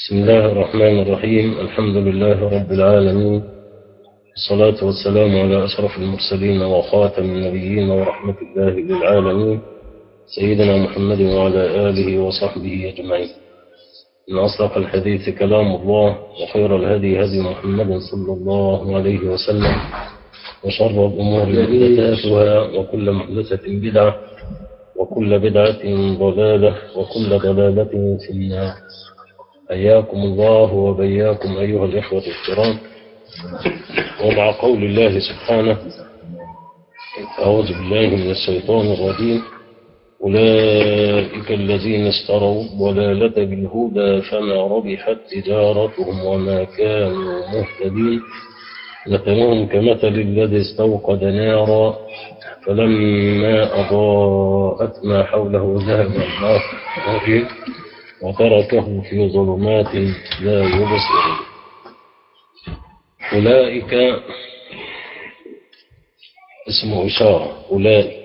بسم الله الرحمن الرحيم الحمد لله رب العالمين الصلاة والسلام على أشرف المرسلين وخاتم النبيين ورحمة الله للعالمين سيدنا محمد وعلى آله وصحبه أجمعين إن أصدق الحديث كلام الله وخير الهدي هدي محمد صلى الله عليه وسلم وشر الأمور محدثاتها وكل محدثة بدعة وكل بدعة ضلالة وكل ضلالة في النار حياكم الله وبياكم أيها الإخوة الكرام ومع قول الله سبحانه أعوذ بالله من الشيطان الرجيم أولئك الذين اشتروا ضلالة بالهدى فما ربحت تجارتهم وما كانوا مهتدين مثلهم كمثل الذي استوقد نارا فلما أضاءت ما حوله ذهب الله بنوره وتركه في ظلمات لا يبصرون أولئك اسم إشارة أولئك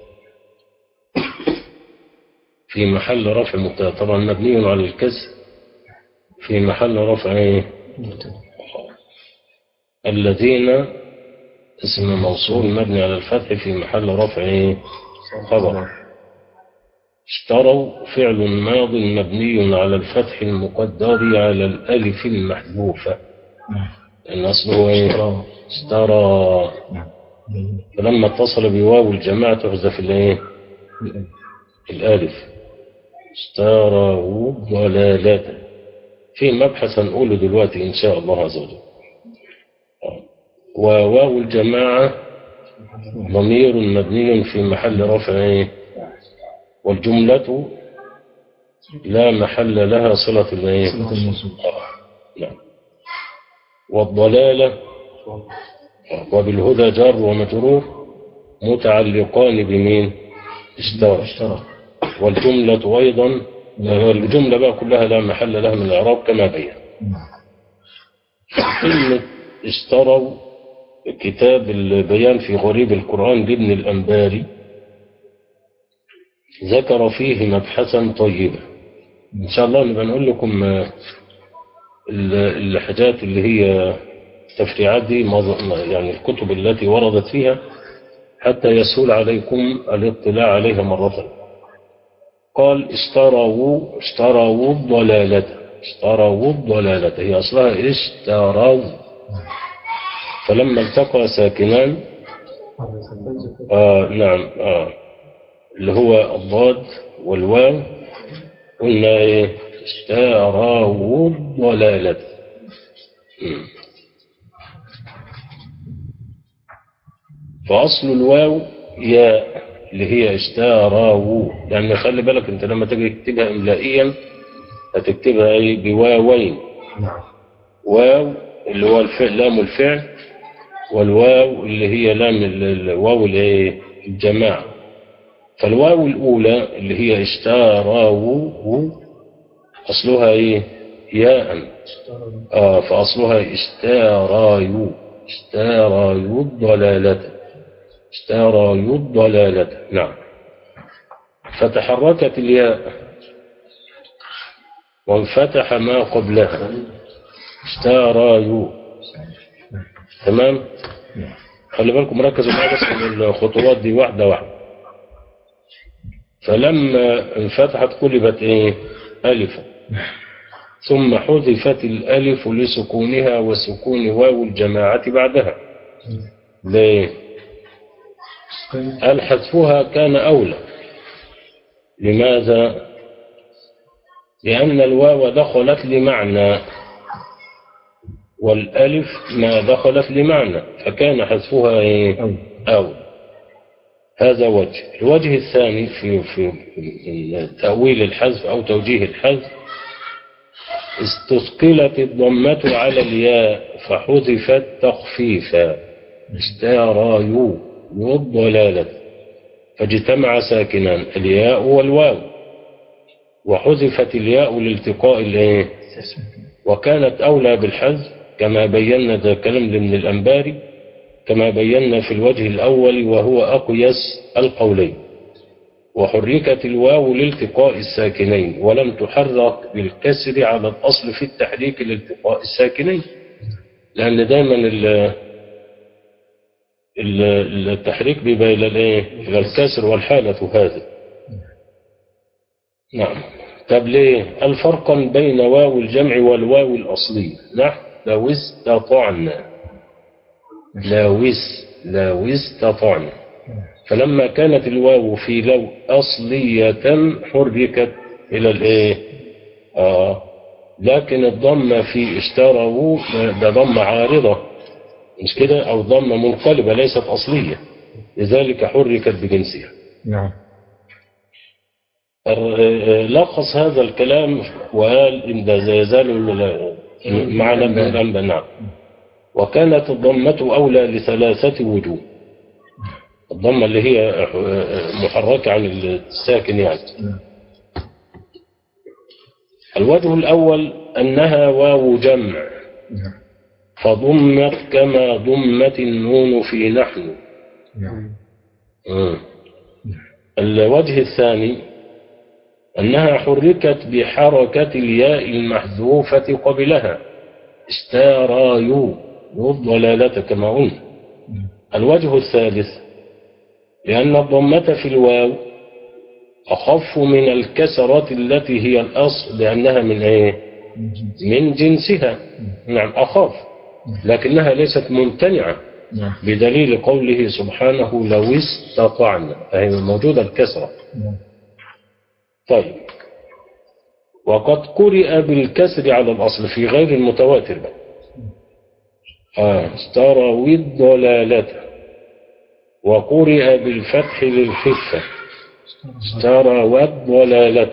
في محل رفع مبتدا طبعا مبني على الكسر في محل رفع ايه الذين اسم موصول مبني على الفتح في محل رفع ايه خبر اشتروا فعل ماض مبني على الفتح المقدر على الألف المحذوفة لأن أصله ايه اشترى فلما اتصل بواو الجماعة تحذف الايه الألف اشتروا ضلالة في مبحث هنقوله دلوقتي إن شاء الله عز وجل وواو الجماعة ضمير مبني في محل رفع والجملة لا محل لها صلة الايه نعم والضلالة وبالهدى جار ومجرور متعلقان بمين اشترى والجملة أيضا الجملة بقى كلها لا محل لها من الإعراب كما بين كلمة اشتروا كتاب البيان في غريب القرآن لابن الأنباري ذكر فيه مبحثا طيبا إن شاء الله نبقى نقول لكم الحاجات اللي هي التفريعات دي يعني الكتب التي وردت فيها حتى يسهل عليكم الاطلاع عليها مرة قال اشتروا اشتروا الضلالة اشتروا الضلالة هي أصلها اشتروا فلما التقى ساكنان آه نعم آه اللي هو الضاد والواو قلنا ايه اشتروا الضلالة فأصل الواو ياء اللي هي اشتروا يعني خلي بالك انت لما تيجي تكتبها املائيا هتكتبها ايه بواوين واو اللي هو الفعل لام الفعل والواو اللي هي لام الواو الايه الجماعة فالواو الأولى اللي هي اشتروا أصلها ايه ياء آه فأصلها اشترايو اشترايو الضلالة اشترايو الضلالة نعم فتحركت الياء وانفتح ما قبلها اشترايو تمام خلي بالكم ركزوا معايا بس من الخطوات دي واحدة واحدة فلما انفتحت قلبت ايه ألفا ثم حذفت الألف لسكونها وسكون واو الجماعة بعدها ليه الحذفها كان أولى لماذا لأن الواو دخلت لمعنى والألف ما دخلت لمعنى فكان حذفها ايه أولى هذا وجه الوجه الثاني في في تأويل الحذف أو توجيه الحذف استثقلت الضمة على الياء فحذفت تخفيفا اشترايو والضلالة فاجتمع ساكنان الياء والواو وحذفت الياء لالتقاء الايه وكانت أولى بالحذف كما بينا ذا كلام من الأنباري كما بينا في الوجه الأول وهو أقيس القولين وحركت الواو لالتقاء الساكنين ولم تحرك بالكسر على الأصل في التحريك لالتقاء الساكنين لأن دايما ال- ال- التحريك بيبقى إلى الإيه؟ إلى الكسر والحالة هذه نعم طب ليه الفرقا بين واو الجمع والواو الأصلية نحن لو استطعنا لو اس- لو استطعنا فلما كانت الواو في لو أصلية حركت إلى الإيه آه لكن الضمة في اشتروا ده ضمة عارضة مش كده أو ضمة منقلبة ليست أصلية لذلك حركت بجنسها نعم الر- لخص هذا الكلام وقال إن لا يزال معنى من الأنبا نعم وكانت الضمة أولى لثلاثة وجوه الضمة اللي هي محركة عن الساكن يعني نعم. الوجه الأول أنها واو جمع نعم فضمت كما ضمت النون في نحن نعم مم. الوجه الثاني أنها حركت بحركة الياء المحذوفة قبلها اشتارى يو يو الضلالة كما قلنا الوجه الثالث لأن الضمة في الواو أخف من الكسرة التي هي الأصل لأنها من إيه؟ من جنسها نعم أخف لكنها ليست ممتنعة نعم بدليل قوله سبحانه لو استطعنا فهي موجودة الكسرة نعم طيب وقد قرئ بالكسر على الأصل في غير المتواتر بقى آه استروي الضلالة وقرئ بالفتح للخفة استروى الضلالة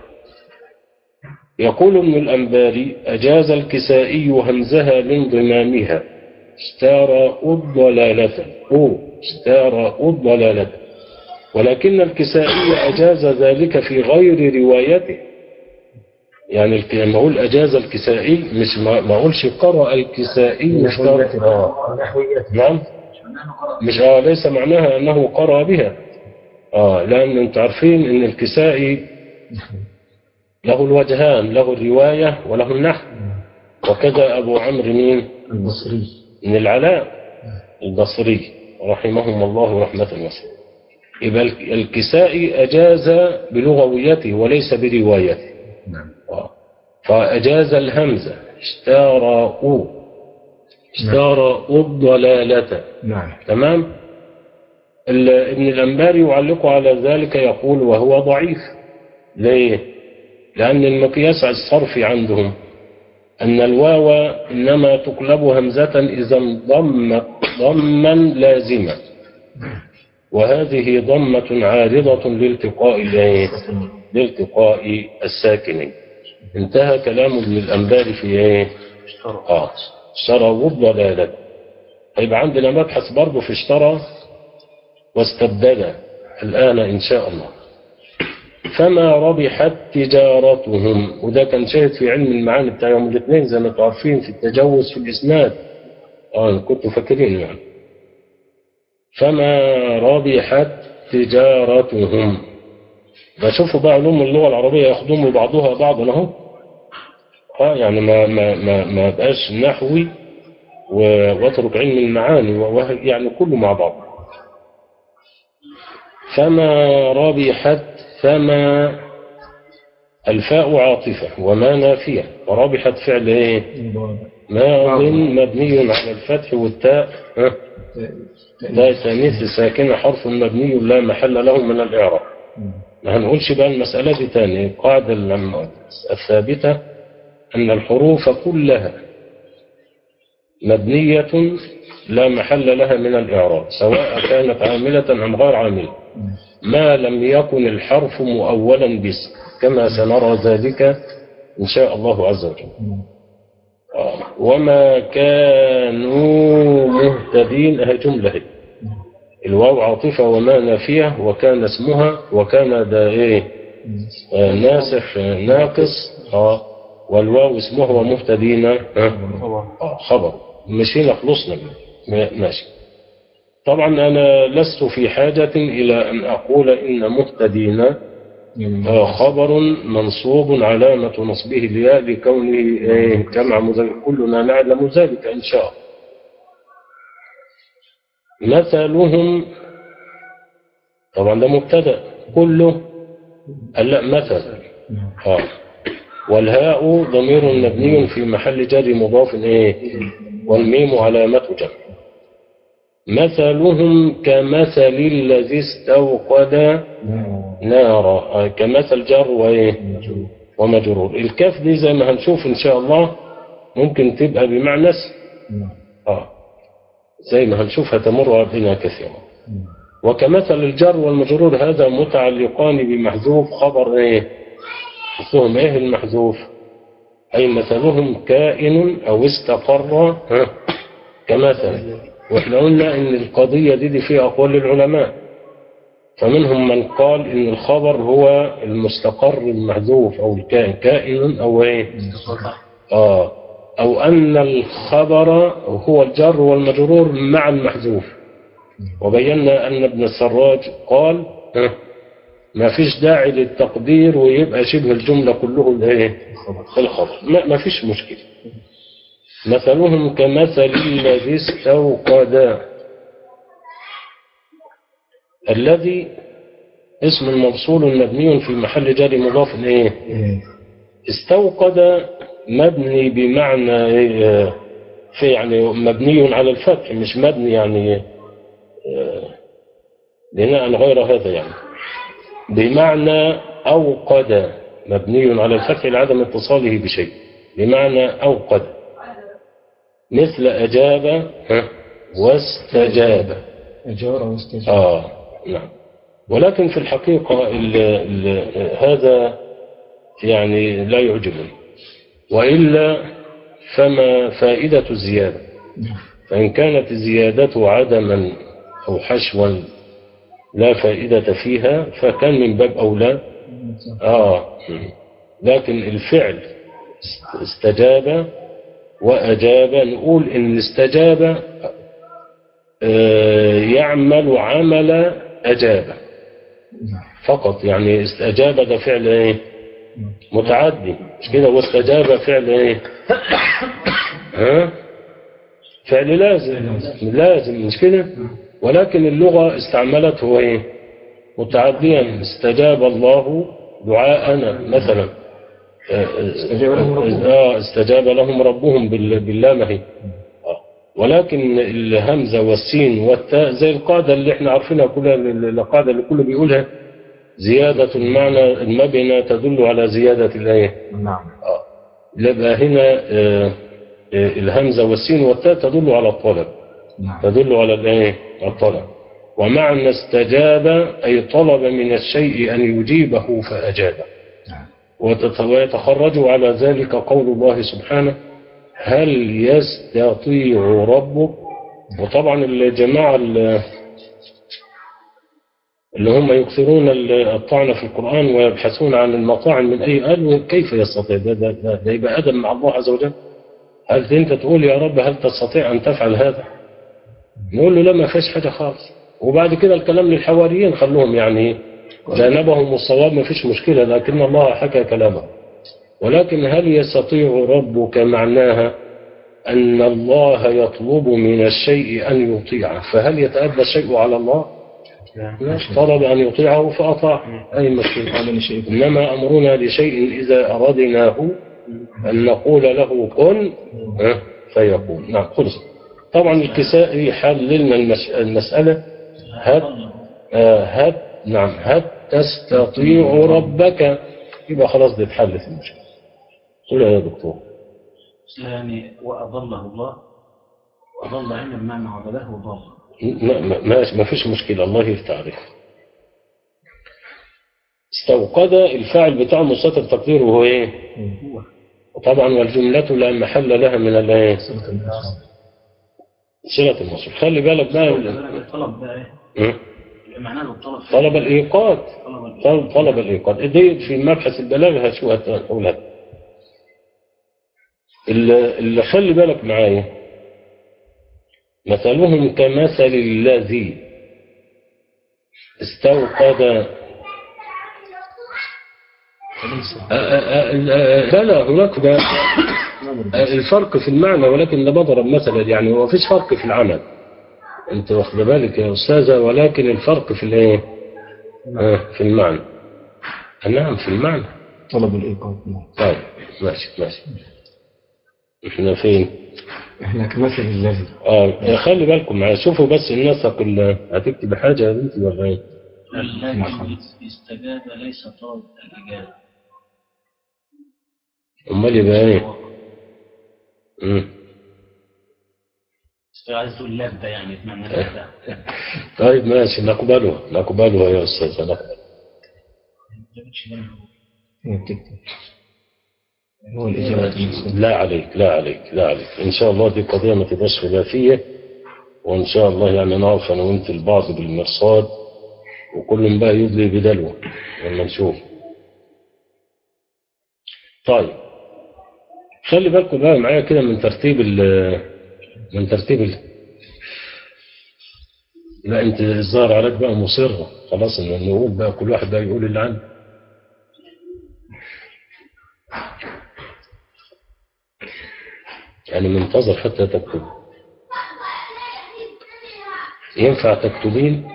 يقول ابن الأنباري أجاز الكسائي همزها لانضمامها استارى الضلالة أو استارى الضلالة ولكن الكسائي أجاز ذلك في غير روايته يعني الك- لما أقول أجاز الكسائي مش ما ما أقولش قرأ الكسائي مش قرأ آه. نحويات نعم مش آه ليس معناها أنه قرأ بها آه لأن أنتم عارفين أن الكسائي له الوجهان له الرواية وله النحو وكذا أبو عمرو مين البصري من العلاء البصري رحمهم الله رحمة واسعة يبقى الك- الكسائي أجاز بلغويته وليس بروايته نعم آه. فأجاز الهمزة اشتاروا اشتاروا الضلالة نعم تمام ال- ابن الأنباري يعلق على ذلك يقول وهو ضعيف ليه لأن المقياس الصرفي عندهم أن الواو إنما تقلب همزة إذا انضمت ضما لازما وهذه ضمة عارضة لالتقاء الإيه؟ لالتقاء الساكنين انتهى كلام ابن الأنباري في ايه اه اشترى والضلالة هيبقى عندنا مبحث برضه في اشترى واستبدل الآن إن شاء الله فما ربحت تجارتهم وده كان شاهد في علم المعاني بتاع يوم الاثنين زي ما انتم عارفين في التجوز في الإسناد اه كنتوا فاكرين يعني فما ربحت تجارتهم بشوفوا بقى علوم اللغة العربية يخدموا بعضها بعضا اهو اه يعني ما ما ما ما بقاش نحوي و- واترك علم المعاني وه- يعني كله مع بعض فما ربحت فما الفاء عاطفة وما نافية وربحت فعل ايه ماض مبني على الفتح والتاء ها لا تانيث ساكنة حرف مبني لا محل له من الإعراب ما هنقولش بقى المسألة دي تاني القاعدة الم- الثابتة أن الحروف كلها مبنية لا محل لها من الإعراب سواء كانت عاملة أم غير عاملة ما لم يكن الحرف مؤولا باسم كما سنرى ذلك إن شاء الله عز وجل آه. وما كانوا مهتدين هي جملة هي الواو عاطفة وما نافية وكان اسمها وكان ده ايه آه ناسخ آه، ناقص اه والواو اسمه ومهتدين آه. آه خبر مشينا خلصنا منه. ما- ماشي طبعا أنا لست في حاجة إلى أن أقول إن مهتدين آه، خبر منصوب علامة نصبه الياء لكونه إيه، جمع مذكر كلنا نعلم ذلك إن شاء الله مثلهم طبعا ده مبتدا كله قال لا مثل اه والهاء ضمير مبني في محل جر مضاف ايه والميم علامة جر مثلهم كمثل الذي استوقد نارا آه، كمثل جر وايه ومجرور الكاف دي زي ما هنشوف ان شاء الله ممكن تبقى بمعنى اسم اه زي ما هنشوف هتمر بنا كثيرا وكمثل الجر والمجرور هذا متعلقان بمحذوف خبر ايه مثلهم ايه المحذوف اي مثلهم كائن او استقر ها كمثل واحنا قلنا ان القضية دي, دي فيها اقوال للعلماء فمنهم من قال ان الخبر هو المستقر المحذوف او الكائن كائن او ايه اه او ان الخبر هو الجر والمجرور مع المحذوف وبينا ان ابن السراج قال ها ما فيش داعي للتقدير ويبقى شبه الجملة كله الايه الخبر ما, ما فيش مشكلة مثلهم كمثل الذي استوقد الذي اسم موصول مبني في محل جر مضاف ايه استوقد مبني بمعنى إيه؟ في يعني مبني على الفتح مش مبني يعني آه، بناء غير هذا يعني بمعنى أوقد مبني على الفتح لعدم اتصاله بشيء بمعنى أوقد مثل أجاب ها، واستجاب أجار واستجاب آه نعم ولكن في الحقيقة ال ال هذا يعني لا يعجبني وإلا فما فائدة الزيادة فإن كانت الزيادة عدما أو حشوا لا فائدة فيها فكان من باب أولى آه لكن الفعل استجاب وأجاب نقول إن استجاب آه، يعمل عمل أجاب فقط يعني استجاب ده فعل ايه متعدي مش كده واستجاب فعل ايه ها فعل لازم لازم مش كده ولكن اللغة استعملته ايه متعديا استجاب الله دعاءنا مثلا آه، استجاب لهم ربهم. آه، استجاب لهم ربهم بال- باللام اهي آه. ولكن الهمزة والسين والتاء زي القاعدة اللي احنا عارفينها كلها القاعدة اللي كله بيقولها زيادة المعنى المبنى تدل على زيادة الايه نعم يبقى هنا آه، آه، الهمزة والسين والتاء تدل على الطلب نعم تدل على الايه الطلب ومعنى استجاب أي طلب من الشيء أن يجيبه فأجابه نعم وتت- ويتخرج على ذلك قول الله سبحانه هل يستطيع ربك وطبعا الجماعة ال- اللي هم يكثرون ال- الطعن في القرآن ويبحثون عن المطاعن من أي قالوا كيف يستطيع ده, ده, ده, ده يبقى أدم مع الله عز وجل هل أنت تقول يا رب هل تستطيع أن تفعل هذا نقول له لا ما فيش حاجة خالص وبعد كده الكلام للحواريين خلوهم يعني جانبهم الصواب ما فيش مشكلة لكن الله حكى كلامه ولكن هل يستطيع ربك معناها أن الله يطلب من الشيء أن يطيعه فهل يتأدى الشيء على الله لا طلب أن يطيعه فأطاع أي مشكلة قال لشيء إنما أمرنا لشيء إذا أردناه أن نقول له كن ها، فيكون نعم خلص طبعا الكسائي حل لنا المس- المسألة هل آه، هل نعم هل تستطيع ربك يبقى خلاص دي اتحلت المشكلة قول يا دكتور يعني وأضله الله وأضل هنا بمعنى عبده وضل ما, ما, ما- ما فيش مشكلة الله يفتح عليك استوقد الفاعل بتاعه مستتر تقديره هو ايه هو وطبعا والجملة لا محل لها من الايه صلة الناس صلة الموصول خلي بالك بقى الطلب بقى ايه؟ م? معناه الطلب طلب الإيقاد طلب ال- طلب, طلب الإيقاد دي في مبحث البلاغة شو هتقولها اللي اللي خلي بالك معايا مثلهم كمثل الذي استوقد آه، آه، آه، لا لا هناك ده الفرق في المعنى ولكن ده بضرب مثلا يعني هو فيش فرق في العمل انت واخد بالك يا استاذه ولكن الفرق في الايه آه، في المعنى نعم في المعنى طلب الإيقاظ نعم. طيب ماشي ماشي احنا فين احنا كمثل الذي اه خلي بالكم معايا شوفوا بس النسق ال- هتكتب حاجه يا بنتي ولا ايه الذي نعم. استجاب ليس طالب الإجابة امال يبقى ايه مم. عايز تقول لبة يعني بمعنى لبة طيب ماشي نقبلها نقبلها يا استاذ نقبل هي بتكتب هو الإجابة المسلمة لا عليك لا عليك لا عليك ان شاء الله دي قضيه ما تبقاش خلافيه وان شاء الله يعني نعرف انا وانت البعض بالمرصاد وكل بقى يدلي بدلوه لما نشوف طيب خلي بالكم بقى معايا كده من ترتيب ال من ترتيب ال لا انت الظاهر عليك بقى مصر خلاص ان نقول بقى كل واحد بقى يقول اللي عنده يعني منتظر حتى تكتب ينفع تكتبين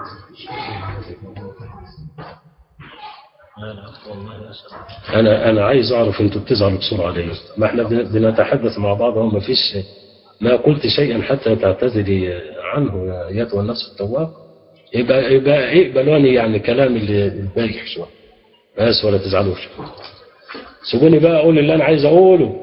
لا لا والله أسأل انا انا عايز اعرف انتوا بتزعلوا بسرعه ليه ما احنا بن- بنتحدث مع بعض وما فيش ما قلت شيئا حتى تعتذري عنه يا ايتها النفس التواب يبقى يبقى اقبلوني يعني كلام اللي البايخ شويه بس ولا تزعلوش سيبوني بقى اقول اللي انا عايز اقوله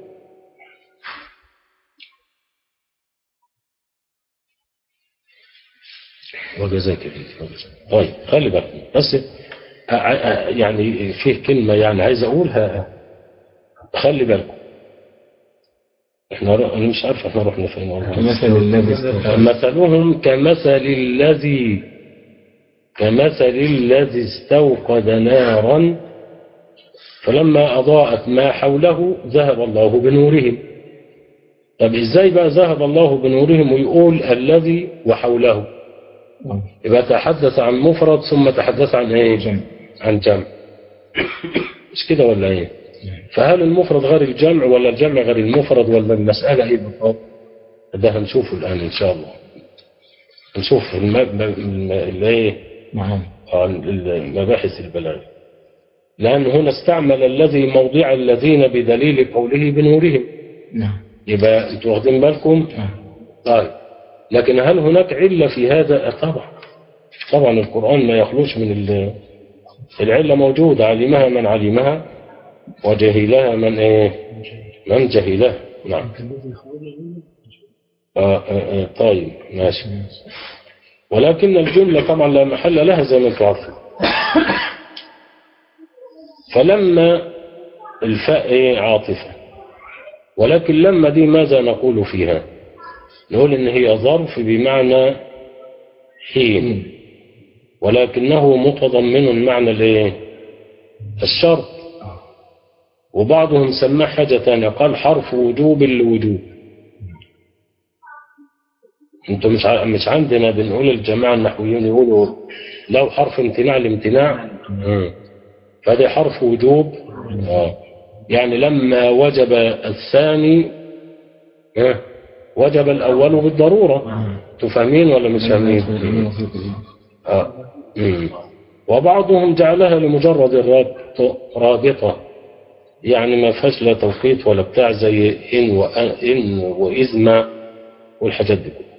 وجزاك الله وجزاك. طيب خلي بالك بس أ- أ- يعني فيه كلمة يعني عايز أقولها خلي بالكم احنا ر- انا مش عارف احنا رحنا فين والله كمثل الذي استوقد مثلهم كمثل الذي كمثل الذي استوقد نارا فلما أضاءت ما حوله ذهب الله بنورهم طب ازاي بقى ذهب الله بنورهم ويقول الذي وحوله نعم. يبقى تحدث عن مفرد ثم تحدث عن ايه جمع. عن جمع مش كده ولا ايه فهل المفرد غير الجمع ولا الجمع غير المفرد ولا المسألة ايه بالضبط ده هنشوفه الآن إن شاء الله نشوف الم... الم... الايه نعم عن المباحث البلاغ لأن هنا استعمل الذي موضع الذين بدليل قوله بنورهم نعم يبقى انتوا واخدين بالكم نعم طيب لكن هل هناك علة في هذا طبعا طبعا القرآن ما يخلوش من ال- العلة موجودة علمها من علمها وجهلها من ايه من جهلها نعم آه آه آه طيب ماشي ولكن الجملة طبعا لا محل لها زي ما انتم عارفين فلما الفاء إيه عاطفة ولكن لما دي ماذا نقول فيها نقول ان هي ظرف بمعنى حين ولكنه متضمن معنى الايه الشرط وبعضهم سماه حاجة تانية قال حرف وجوب لوجوب انتوا مش ع- مش عندنا بنقول الجماعة النحويين يقولوا لو حرف امتناع لامتناع مم. فده حرف وجوب آه. يعني لما وجب الثاني آه، وجب الأول بالضرورة تفهمين ولا مش فاهمين آه. مم. وبعضهم جعلها لمجرد الرابط رابطة يعني ما فيهاش لا توقيت ولا بتاع زي إن وإن وإذ ما والحاجات دي كلها.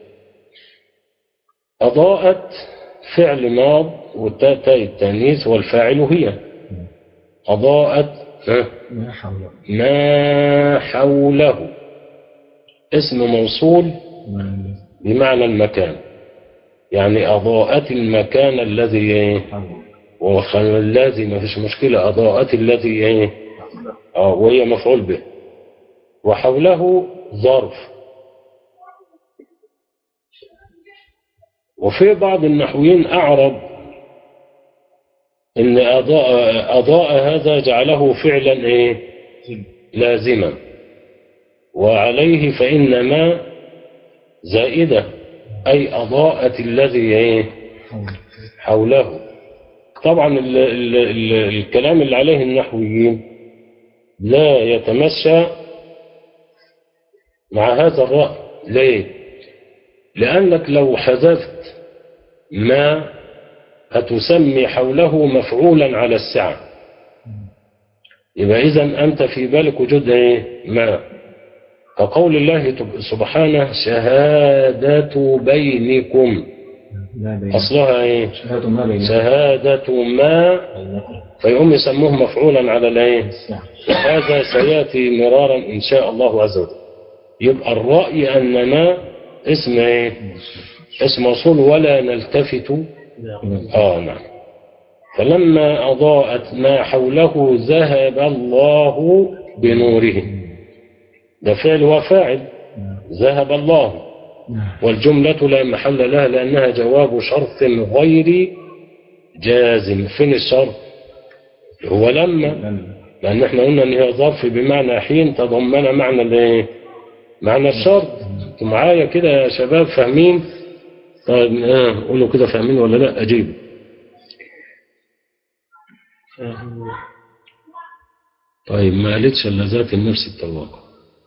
أضاءت فعل ماض والتاء تاء التانيث والفاعل هي أضاءت ها، ما حوله ما حوله اسم موصول ما بمعنى المكان يعني أضاءت المكان الذي إيه؟ حوله وخلى الذي ما فيش مشكلة أضاءت الذي إيه؟ آه وهي مفعول به وحوله ظرف وفي بعض النحويين أعرب إن أضاء, أضاء هذا جعله فعلا إيه؟ لازما وعليه فإن ما زائدة أي أضاءت الذي إيه؟ حوله طبعا ال ال ال الكلام اللي عليه النحويين لا يتمشى مع هذا الرأي ليه؟ لأنك لو حذفت ما هتسمي حوله مفعولا على السعة يبقى إذا أنت في بالك وجود إيه؟ ما كقول الله تب- سبحانه شهادة بينكم لا بين أصلها إيه؟ شهادة ما بين شهادة ما فيقوم يسموه مفعولا على الإيه؟ الساعة هذا سيأتي مرارا إن شاء الله عز وجل يبقى الرأي أننا اسم إيه؟ اسم موصول ولا نلتفت آه نعم فلما أضاءت ما حوله ذهب الله بنورهم ده فعل وفاعل ذهب الله نعم والجملة لا محل لها لأنها جواب شرط غير جازم فين الشرط هو لما لأن احنا قلنا إن هي ظرف بمعنى حين تضمن معنى الايه؟ معنى الشرط انتوا معايا كده يا شباب فاهمين طيب اه قولوا كده فاهمين ولا لا أجيب طيب ما قالتش إلا ذات النفس التواقع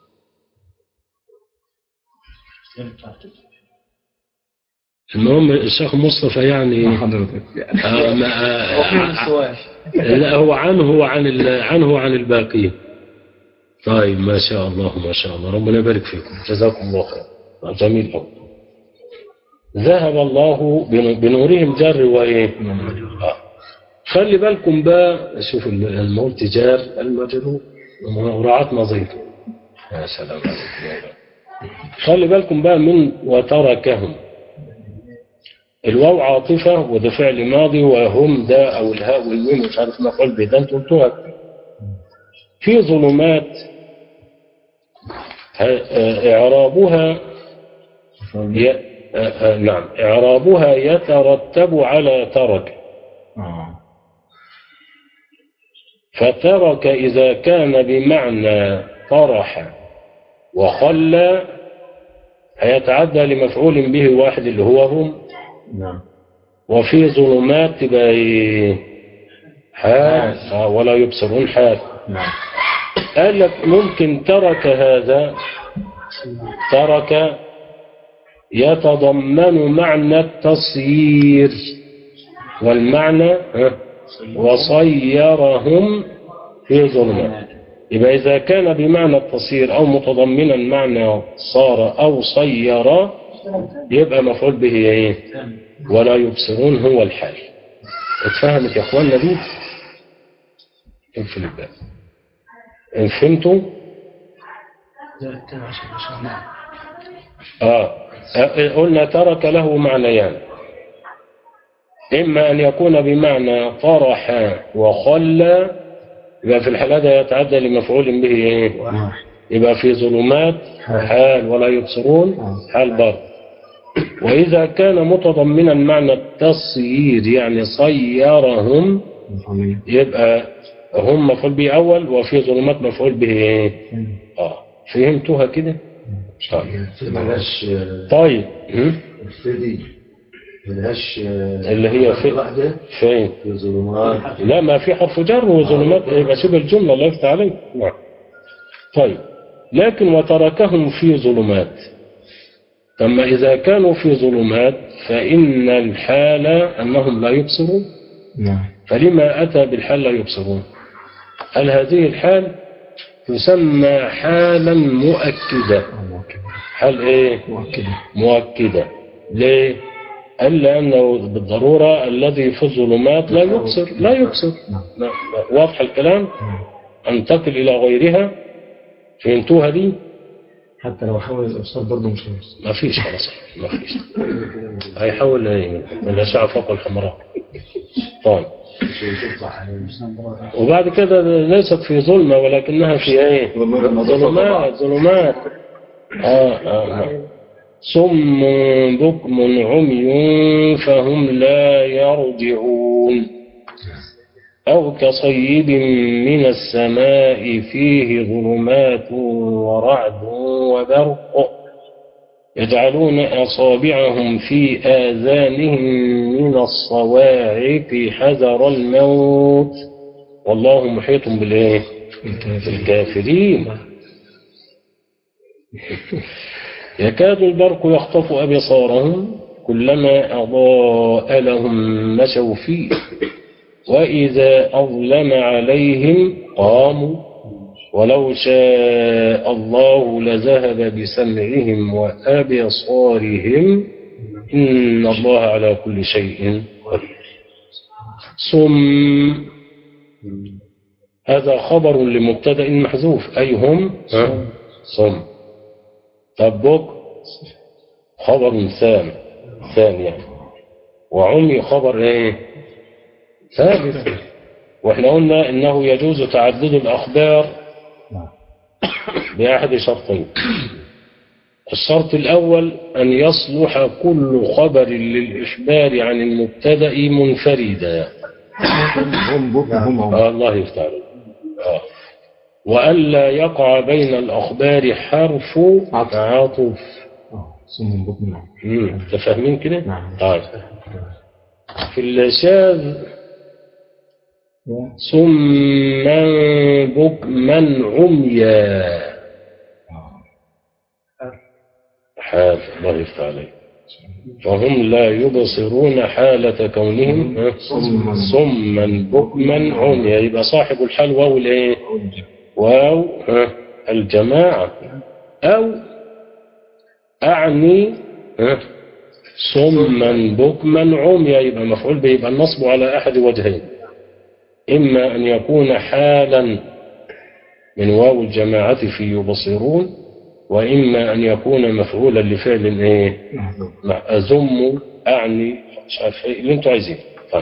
المهم الشيخ مصطفى يعني حضرتك آه ما آه لا هو عنه هو عن ال- عنه عن الباقين طيب ما شاء الله ما شاء الله ربنا يبارك فيكم جزاكم الله خير جميل قوي ذهب الله بن- بنورهم جر وايه آه. خلي بالكم بقى شوف ال- المول تجار المجرور ومراعاة نظيره يا سلام عليكم يا رب. خلي بالكم بقى من وتركهم الواو عاطفة وده فعل ماضي وهم ده أو الهاء والميم مش عارف مفعول به ده انتوا قلتوها في ظلمات ه- آه، إعرابها ي... آه، آه، نعم إعرابها يترتب على ترك اه فترك إذا كان بمعنى طرح وخلى هيتعدى لمفعول به واحد اللي هو هم نعم وفي ظلمات تبقى ايه حال آه، ولا يبصرون حال نعم قال لك ممكن ترك هذا ترك يتضمن معنى التصيير والمعنى ها، وصيرهم في ظلمات يبقى إذا كان بمعنى التصير أو متضمنا معنى صار أو صير يبقى مفعول به إيه ولا يبصرون هو الحال اتفهمت يا اخواننا دي اقفل الباب ان فهمتوا آه. آه قلنا ترك له معنيان إما أن يكون بمعنى طرح وخلى يبقى في الحالة ده يتعدى لمفعول به إيه؟ يبقى في ظلمات حال ولا يبصرون حال برضه وإذا كان متضمنا معنى التصيير يعني صيرهم مفهومين يبقى هم مفعول به أول وفي ظلمات مفعول به إيه؟ آه فهمتوها كده؟ طيب ملهاش طيب هم؟ الفدي ملهاش اللي هي في واحدة فين؟ في ظلمات لا ما في حرف جر وظلمات يبقى شبه الجملة الله يفتح عليك نعم طيب لكن وتركهم في ظلمات أما إذا كانوا في ظلمات فإن الحال أنهم لا يبصرون نعم فلما أتى بالحال لا يبصرون هل هذه الحال تسمى حالا مؤكدة مؤكدة حال إيه مؤكدة مؤكدة ليه قال لأنه بالضرورة الذي في الظلمات لا يبصر لا يبصر لا لا. واضح الكلام انتقل إلى غيرها فهمتوها دي حتى لو حاول الإبصار برضه مش هيوصل ما فيش خلاص ما فيش هيحاول إيه؟ من الأشعة فوق الحمراء طيب وبعد كده ليست في ظلمة ولكنها في ايه ظلمات ظلمات آه آه آه. صم بكم عمي فهم لا يرجعون أو كصيب من السماء فيه ظلمات ورعد وبرق يجعلون أصابعهم في آذانهم من الصواعق حذر الموت والله محيط بالإيه؟ بالكافرين يكاد البرق يخطف أبصارهم كلما أضاء لهم مشوا فيه وإذا أظلم عليهم قاموا ولو شاء الله لذهب بسمعهم وأبصارهم إن الله على كل شيء قدير صم هذا خبر لمبتدأ محذوف أي هم ها؟ صم طب بك خبر ثاني ثاني يعني وعمي خبر ايه ثالث واحنا قلنا انه يجوز تعدد الاخبار باحد شرطين الشرط الاول ان يصلح كل خبر للاخبار عن المبتدا منفردا هم بكم هم هم آه الله يفتح عليك. آه. والا يقع بين الاخبار حرف عطف. عطف آه، صم بكم نعم امم انت فاهمين كده نعم. طيب في الشاذ صما بكما عميا حال الله يفتح عليك فهم لا يبصرون حالة كونهم ها؟ صما. صما بكما عميا يبقى صاحب الحال واو الايه واو ها؟ الجماعة أو أعني ها؟ صما بكما عميا يبقى مفعول به يبقى النصب على أحد وجهين إما أن يكون حالا من واو الجماعة في يبصرون وإما أن يكون مفعولا لفعل إيه محذوف. مع أزم أعني مش عارف إيه اللي أنتوا عايزينه طيب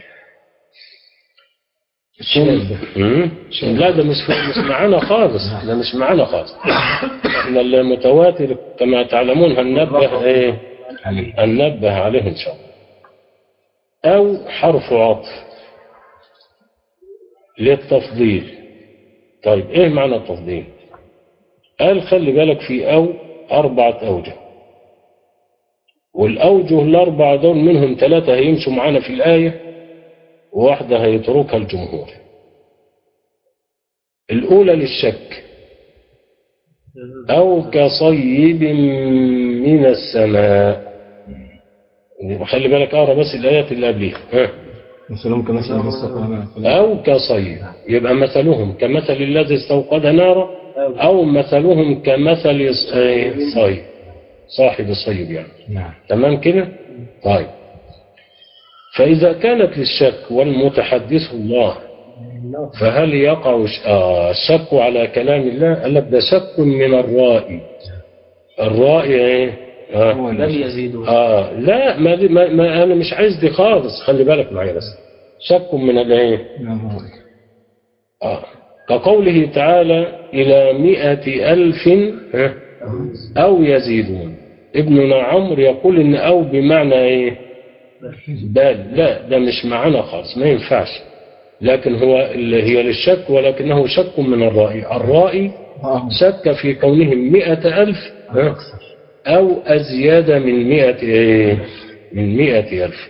الشاذ. مم؟ لا ده مش مش معانا خالص ده مش معانا خالص احنا المتواتر كما تعلمون هننبه ايه عليه هننبه عليه ان شاء الله او حرف عطف للتفضيل طيب ايه معنى التفضيل قال خلي بالك في او اربعة اوجه والاوجه الاربعة دول منهم ثلاثة هيمشوا معانا في الايه وواحدة هيتركها الجمهور الأولى للشك أو كصيب من السماء خلي بالك أقرأ بس الآيات اللي قبليها ها. مثلهم كمثل مستقيم أو كصيب يبقى مثلهم كمثل الذي استوقد نارا أو مثلهم كمثل ص- آه، صيب صاحب الصيب يعني نعم تمام كده طيب فإذا كانت للشك والمتحدث الله فهل يقع ش- آه، الشك على كلام الله قال لك ده شك من الرائي الرائي ايه آه. هو لم يزيدوا آه لا ما, دي ما, ما انا مش عايز دي خالص خلي بالك معايا بس شك من الايه نعم هو آه. كقوله تعالى إلى مئة ألف ها، أو يزيدون ابننا عمرو يقول إن أو بمعنى إيه بل لا ده مش معانا خالص ما ينفعش لكن هو اللي هي للشك ولكنه شك من الرائي الرائي آه. شك في كونهم مئة ألف ها، أو أزيد من مئة إيه من مئة ألف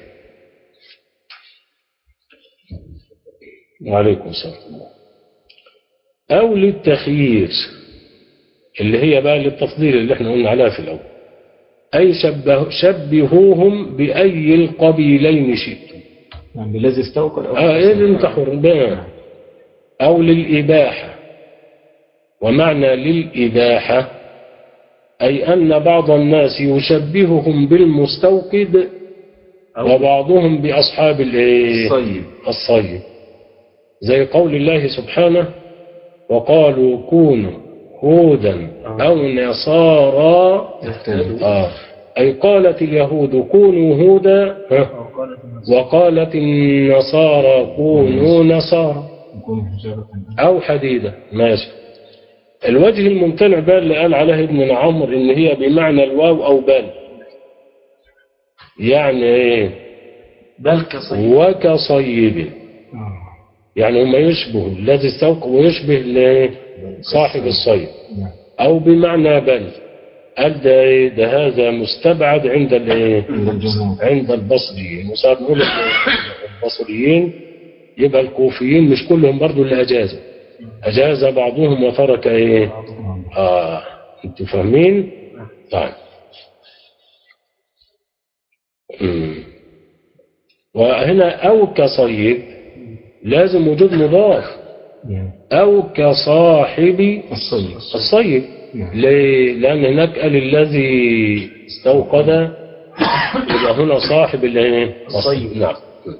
وعليكم السلام ورحمة الله. أو للتخيير اللي هي بقى للتفضيل اللي احنا قلنا عليها في الأول أي شبه شبهوهم بأي القبيلين شئتم نعم بالذي استوقد أو آه إيه اللي انت حربان أو للإباحة ومعنى للإباحة أي أن بعض الناس يشبههم بالمستوقد وبعضهم بأصحاب الإيه؟ الصيب الصيب زي قول الله سبحانه وقالوا كونوا هودا أو نصارى آه. أي قالت اليهود كونوا هودا ها، وقالت النصارى وقالت النصارى كونوا نصارى يكون حجابة أو حديدة ماشي الوجه الممتنع بقى اللي قال عليه ابن عمرو إن هي بمعنى الواو أو بل يعني إيه بل كصيب وكصيب آه. يعني هم يشبه الذي استوقع ويشبه ل- صاحب الصيد نعم أو بمعنى بل قال ده إيه؟ ده هذا مستبعد عند الايه عند الجمهور عند البصريين وصار نقول البصريين يبقى الكوفيين مش كلهم برضو اللي اجازوا اجاز بعضهم وترك ايه اه انتوا فاهمين طيب أمم. وهنا او كصيب لازم وجود مضاف نعم. او كصاحب الصيد الصيب نعم. ليه؟ لأن هناك قال الذي استوقد يبقى هنا صاحب الايه؟ الصيد. نعم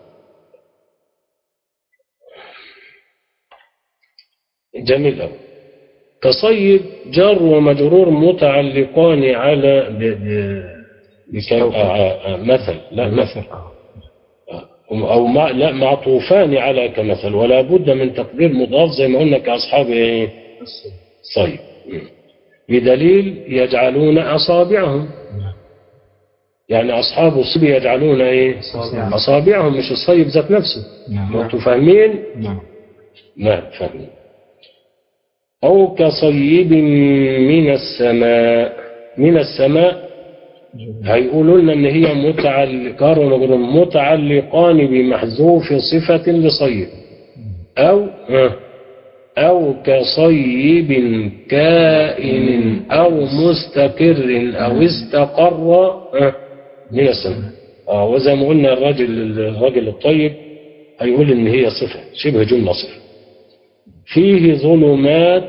جميل أوي كصيب جر ومجرور متعلقان على ب... ب... بكم... آه آه آه مثل لا مثل مثل أو ما... لا معطوفان على كمثل ولا بد من تقدير مضاف زي ما قلنا كأصحاب إيه؟ صيب بدليل يجعلون أصابعهم يعني أصحاب الصيب يجعلون إيه أصابعهم. أصابعهم مش الصيب ذات نفسه نعم أنتوا فاهمين نعم نعم فاهمين أو كصيب من السماء من السماء هيقولوا لنا ان هي متعلقان ونقول متعلقان بمحذوف صفة لصيب او ها، او كصيب كائن او مستقر او استقر ها، من السماء اه وزي ما قلنا الراجل الراجل الطيب هيقول ان هي صفة شبه جملة صفة فيه ظلمات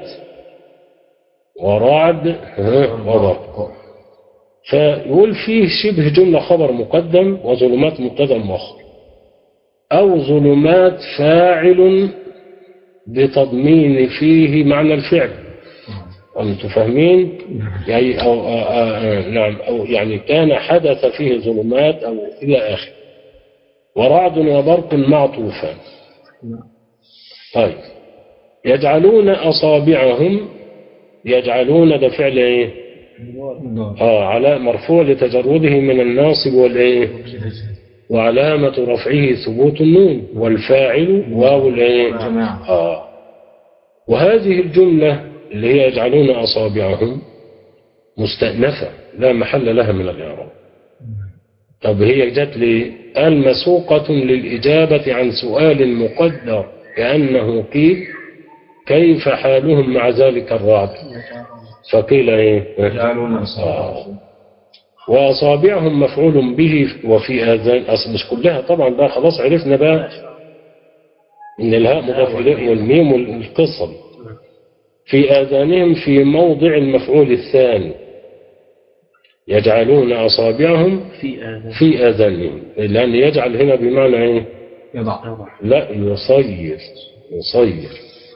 ورعد ها، وبرق فيقول فيه شبه جملة خبر مقدم وظلمات مبتدا مؤخر أو ظلمات فاعل بتضمين فيه معنى الفعل أنتم فاهمين؟ يعني أو آه آه نعم أو يعني كان حدث فيه ظلمات أو إلى آخره ورعد وبرق مع طوفان طيب يجعلون أصابعهم يجعلون ده فعل إيه؟ نعم. آه على مرفوع لتجرده من الناصب والايه وعلامة رفعه ثبوت النون والفاعل واو الايه جماعة آه وهذه الجملة اللي هي يجعلون أصابعهم مستأنفة لا محل لها من الإعراب طب هي جت لي قال مسوقة للإجابة عن سؤال مقدر كأنه قيل كيف حالهم مع ذلك الرعد فقيل ايه يجعلون آه. أصابعهم وأصابعهم مفعول به وفي آذان أصل مش كلها طبعا بقى خلاص عرفنا بقى إن الهاء مضاف إليه والميم والقصة دي. في آذانهم في موضع المفعول الثاني يجعلون أصابعهم في آذان في آذانهم لأن يجعل هنا بمعنى إيه؟ يضع لا يصير يصير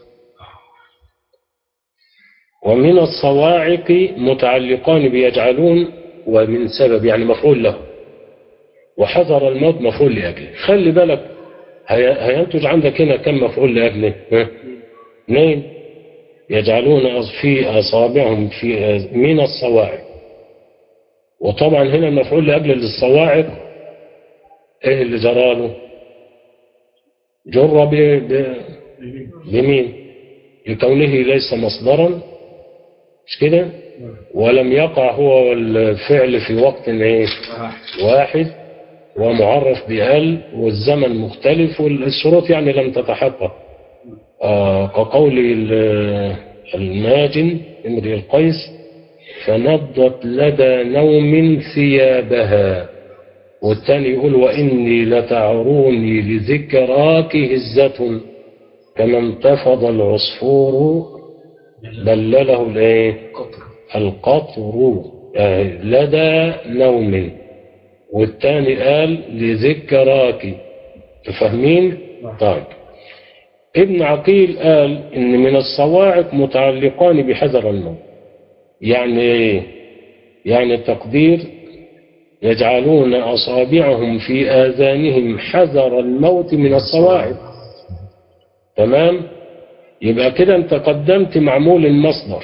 ومن الصواعق متعلقان بيجعلون ومن سبب يعني مفعول له وحذر الموت مفعول لأجله خلي بالك هي- هينتج عندك هنا كم مفعول لأجله ها؟ اثنين يجعلون أص- في أصابعهم في آز- من الصواعق وطبعا هنا المفعول لأجل للصواعق ايه اللي جراله جر ب... ب... بمين لكونه ليس مصدرا مش كده ولم يقع هو والفعل في وقت ايه واحد ومعرف بال والزمن مختلف والشروط يعني لم تتحقق آه كقول ال- الماجن امرئ القيس فنضت لدى نوم ثيابها والثاني يقول وإني لتعروني لذكراك هزة كما انتفض العصفور بلله الايه القطر آه، لدى نوم والثاني قال لذكراك تفهمين طيب ابن عقيل قال ان من الصواعق متعلقان بحذر الموت يعني ايه يعني التقدير يجعلون أصابعهم في آذانهم حذر الموت من الصواعق تمام يبقى كده انت قدمت معمول المصدر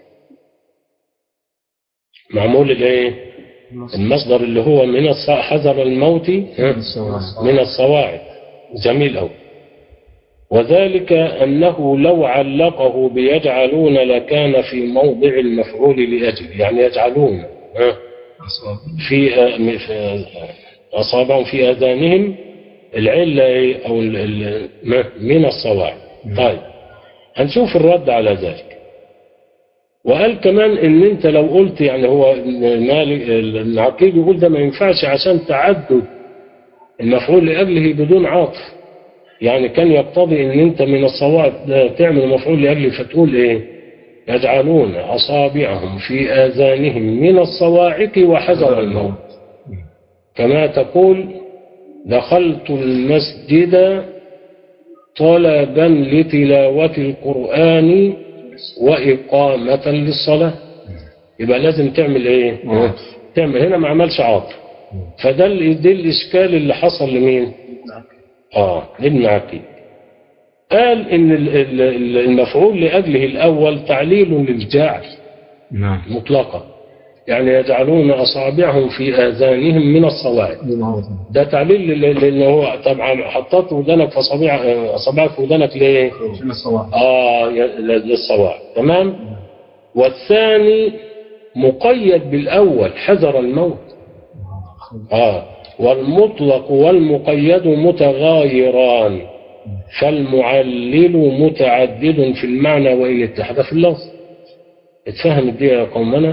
معمول الايه المصدر اللي هو من الص- حذر الموت ها؟ الصواعق من الصواعق جميل أوي وذلك أنه لو علقه بيجعلون لكان في موضع المفعول لأجل يعني يجعلون ها أصواب في في أصابعهم في آذانهم العلة إيه؟ أو ال- ال- ما- من الصواعق طيب هنشوف الرد على ذلك وقال كمان ان انت لو قلت يعني هو مالك العقيل يقول ده ما ينفعش عشان تعدد المفعول لاجله بدون عطف يعني كان يقتضي ان انت من الصواعق ده تعمل مفعول لاجله فتقول ايه يجعلون اصابعهم في اذانهم من الصواعق وحذر الموت كما تقول دخلت المسجد طلبا لتلاوة القرآن وإقامة للصلاة يبقى لازم تعمل ايه عاطف. تعمل هنا ما عملش عاطف فده ال- ده الإشكال اللي حصل لمين اه ابن عقيل قال ان ال- ال- ال- المفعول لأجله الأول تعليل للجعل نعم مطلقا يعني يجعلون أصابعهم في آذانهم من الصواعق دي معروف ده تعليل لل- لأن هو طبعا حطيت ودانك في أصابع أصابعك في ودانك ليه؟ عشان الصواعق آه ي- للصواعق تمام؟ والثاني مقيد بالأول حذر الموت آه والمطلق والمقيد متغايران فالمعلل متعدد في المعنى وإن اتحد في اللفظ اتفهمت دي يا قومنا؟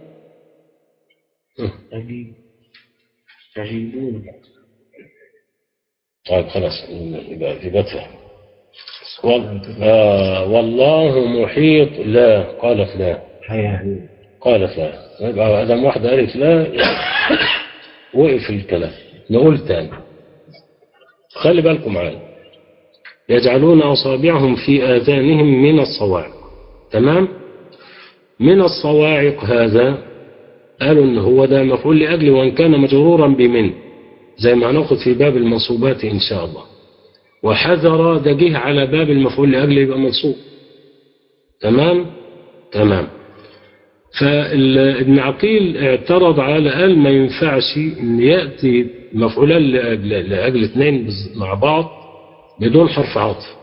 أجيب يجيبون طيب خلاص يبقى يبقى اتفهم وال... آه والله محيط لا قالت لا حياة قالت لا يبقى ادم واحده قالت لا وقف الكلام نقول تاني خلي بالكم معايا يجعلون اصابعهم في اذانهم من الصواعق تمام من الصواعق هذا قالوا ان هو ده مفعول لاجله وان كان مجرورا بمن زي ما هناخد في باب المنصوبات ان شاء الله وحذر ده جه على باب المفعول لاجله يبقى منصوب تمام تمام فابن عقيل اعترض على قال ما ينفعش ان ياتي مفعولان لاجل لاجل اثنين بز- مع بعض بدون حرف عطف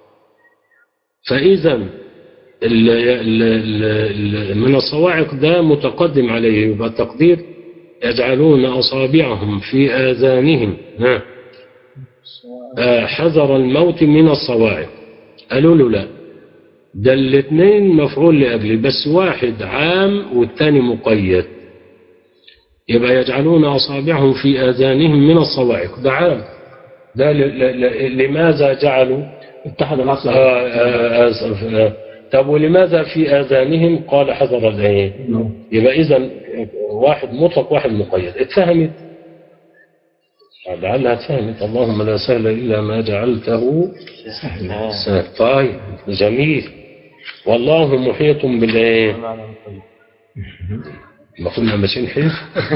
فاذا ال- ال- ال- ال- من الصواعق ده متقدم عليه يبقى التقدير يجعلون اصابعهم في اذانهم ها آه، حذر الموت من الصواعق قالوا له لا ده الاثنين مفعول لأجله بس واحد عام والثاني مقيد يبقى يجعلون أصابعهم في آذانهم من الصواعق ده عام ده ل- ل- ل- لماذا جعلوا اتحد العصر آه، آه، آسف، آه. طب ولماذا في آذانهم قال حذر الايه يبقى إذا واحد مطلق واحد مقيد اتفهمت لعلها اتفهمت اللهم لا سهل إلا ما جعلته سهل طيب جميل والله محيط بالايه ما كنا ماشيين حيث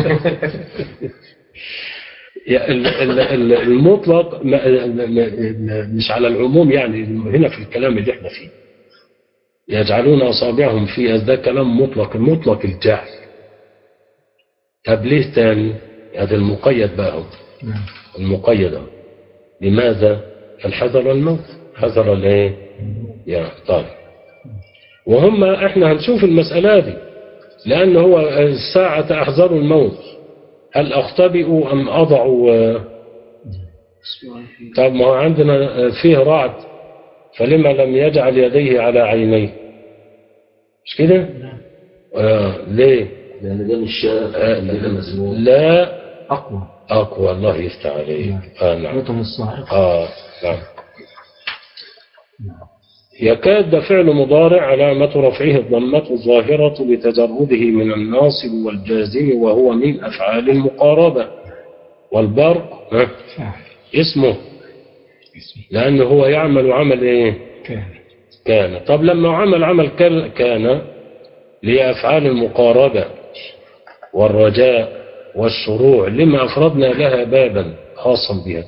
يا ال- ال- ال- المطلق ما- ما- مش على العموم يعني هنا في الكلام اللي احنا فيه يجعلون اصابعهم في ده كلام مطلق المطلق الجهل طب ليه تاني هذا المقيد بقى هو نعم المقيد أهو. لماذا الحذر الموت حذر الايه يا طيب وهم احنا هنشوف المسألة دي لأن هو الساعة أحذروا الموت هل أختبئوا أم أضعوا آه، طب ما هو عندنا آه، فيه رعد فلما لم يجعل يديه على عينيه مش كده؟ آه ليه؟ لأن ده مش شاف آه ده مزموم لا أقوى أقوى الله يفتح عليه آه نعم رتم الصاعق آه نعم يكاد ده فعل مضارع علامة رفعه الضمة الظاهرة لتجرده من الناصب والجازم وهو من أفعال المقاربة والبرق ها، فاعل اسمه اسمي لأنه هو يعمل عمل إيه كان كان طب لما عمل عمل كان- كان لأفعال المقاربة والرجاء والشروع لما أفردنا لها بابا خاصا بها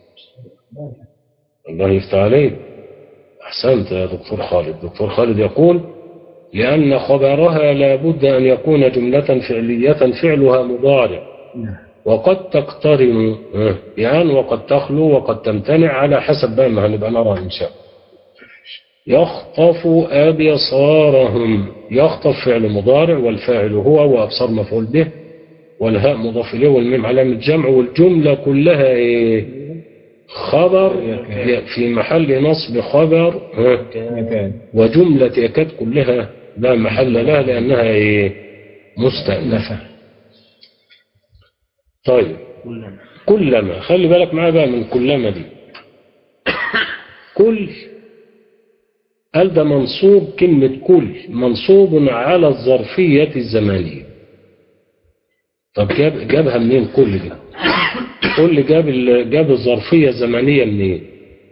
الله يفتح عليك أحسنت يا دكتور خالد دكتور خالد يقول لأن خبرها لا بد أن يكون جملة فعلية فعلها مضارع نعم وقد تقترن آه، يعني وقد تخلو وقد تمتنع على حسب بقى ما هنبقى نرى إن شاء الله يخطف أبصارهم يخطف فعل مضارع والفاعل هو وأبصار مفعول به والهاء مضاف إليه والميم علامة جمع والجملة كلها إيه؟ خبر في محل نصب خبر ها؟ مكان وجملة يكاد كلها لا محل لها لأنها إيه؟ مستأنفة طيب كلنا كلما خلي بالك معايا بقى من كلما دي كل قال ده منصوب كلمة كل منصوب على الظرفية الزمانية طب جاب جابها منين كل دي كل جاب ال- جاب الظرفية الزمانية منين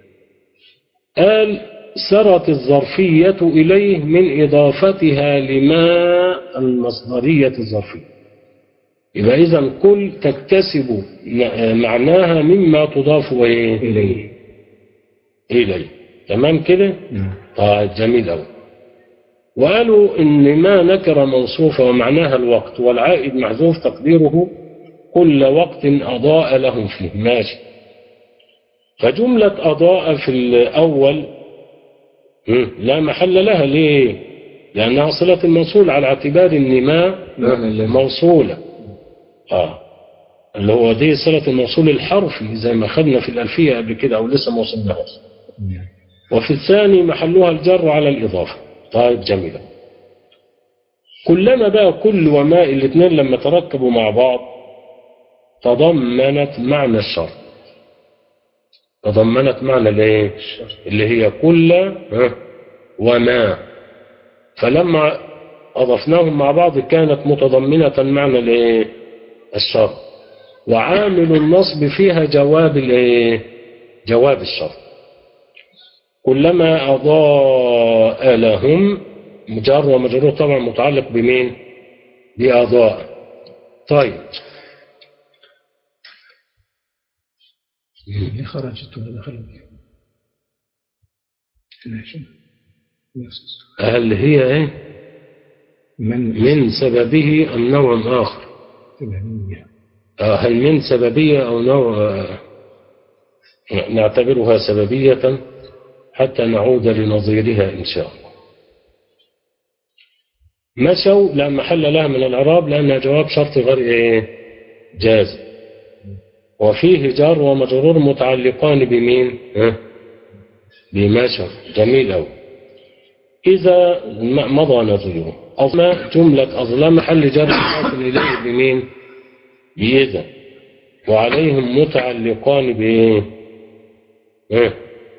قال سرت الظرفية إليه من إضافتها لما المصدرية الظرفية يبقى إذا كل تكتسب م- معناها مما تضاف إيه؟ إليه إليه تمام كده؟ نعم طيب جميل أوي وقالوا إن ما نكر موصوفة ومعناها الوقت والعائد محذوف تقديره كل وقت أضاء لهم فيه ماشي فجملة أضاء في الأول مم، لا محل لها ليه؟ لأنها صلة الموصول على اعتبار إن ما معنى اللام. موصولة آه اللي هو دي صلة الموصول الحرفي زي ما خدنا في الألفية قبل كده أو لسه ما وصلناهاش نعم. وفي الثاني محلها الجر على الإضافة طيب جميلة كلما بقى كل وماء الاثنين لما تركبوا مع بعض تضمنت معنى الشر تضمنت معنى الايه اللي هي كل ها، وما فلما أضفناهم مع بعض كانت متضمنة معنى الايه الشر وعامل النصب فيها جواب الايه جواب الشر كلما أضاء لهم جار ومجرور طبعا متعلق بمين بأضاء طيب هي خرجت ولا دخلت ماشي نفس هل هي ايه من من سببه أم نوع آخر سبعينية آه، هل من سببية أو نوع آه، نعتبرها سببية حتى نعود لنظيرها إن شاء الله مشوا لا محل لها من الإعراب لأنها جواب شرط غير إيه؟ جاز وفيه جار ومجرور متعلقان بمين ها؟ بمشوا جميل أوي إذا م- مضى نظيره أظلم جملة أظلم محل جر مضاف إليه بمين بإذا وعليهم متعلقان بإيه إيه؟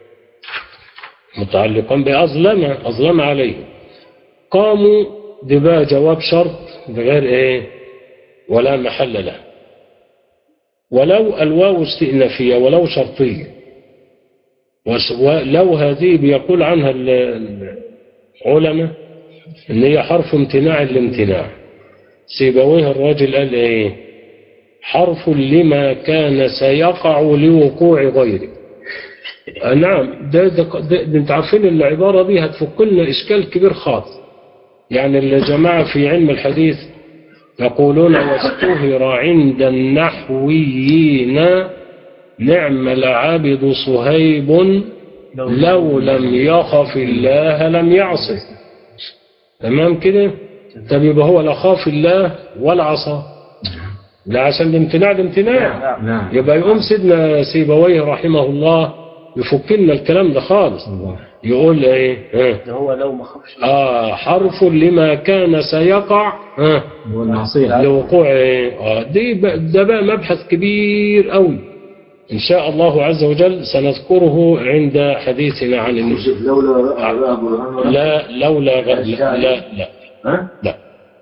متعلقان بأظلم أظلم عليهم قاموا دي بقى جواب شرط بغير إيه ولا محل له ولو الواو استئنافية ولو شرطية وس- ولو هذه بيقول عنها ال- العلماء ان هي حرف امتناع الامتناع سيبويه الراجل قال ايه حرف لما كان سيقع لوقوع غيره آه نعم ده, ده, ده, ده انت عارفين العبارة دي هتفك لنا اشكال كبير خالص يعني الجماعة في علم الحديث يقولون واستهر عند النحويين نعم العابد صهيب لو لم يخف الله لم يعصه تمام كده طب يبقى هو لا خاف الله ولا عصاه لا عشان الامتناع الامتناع نعم يبقى يقوم سيدنا سيبويه رحمه الله يفك لنا الكلام ده خالص الله يقول ايه ها ده هو لو ما خافش اه حرف لما كان سيقع ها هو المعصية لوقوع ايه اه دي ب- ده بقى مبحث كبير قوي ان شاء الله عز وجل سنذكره عند حديثنا عن النزول شوف لولا رأى رأى برهان لا لولا غ... لا لا, لا ها؟ لا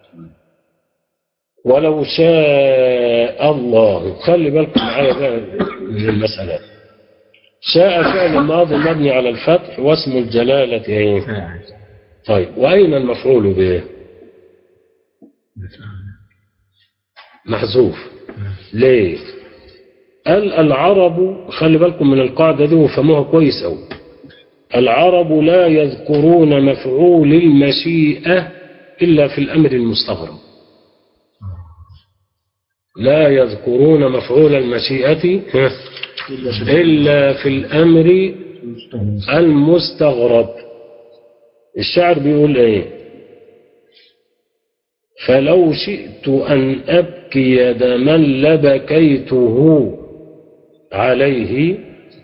ولو شاء الله خلي بالكم معايا بقى من المسألة شاء فعل ماضي مبني على الفتح واسم الجلالة ايه فاعل طيب وأين المفعول به محذوف ليه قال العرب خلي بالكم من القاعدة دي وفهموها كويس أوي العرب لا يذكرون مفعول المشيئة إلا في الأمر المستغرب لا يذكرون مفعول المشيئة ها، إلا في الأمر المستغرب الشعر بيقول ايه فلو شئت أن أبكي دما لبكيته عليه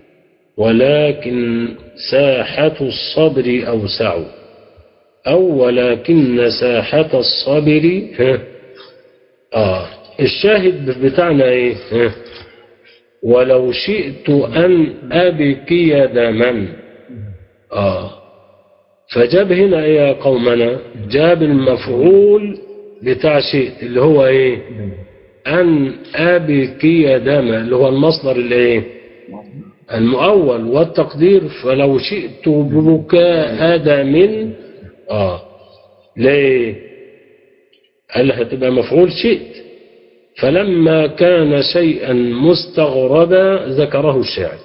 ولكن ساحة الصبر أوسع أو ولكن ساحة الصبر ها آه الشاهد بتاعنا إيه ها ولو شئت أن أبكي دما آه فجاب هنا إيه يا قومنا جاب المفعول بتاع شئت اللي هو إيه أن أبكي دما اللي هو المصدر اللي إيه المؤول والتقدير فلو شئت ببكاء دم آه ليه قال هتبقى مفعول شئت فلما كان شيئا مستغربا ذكره الشاعر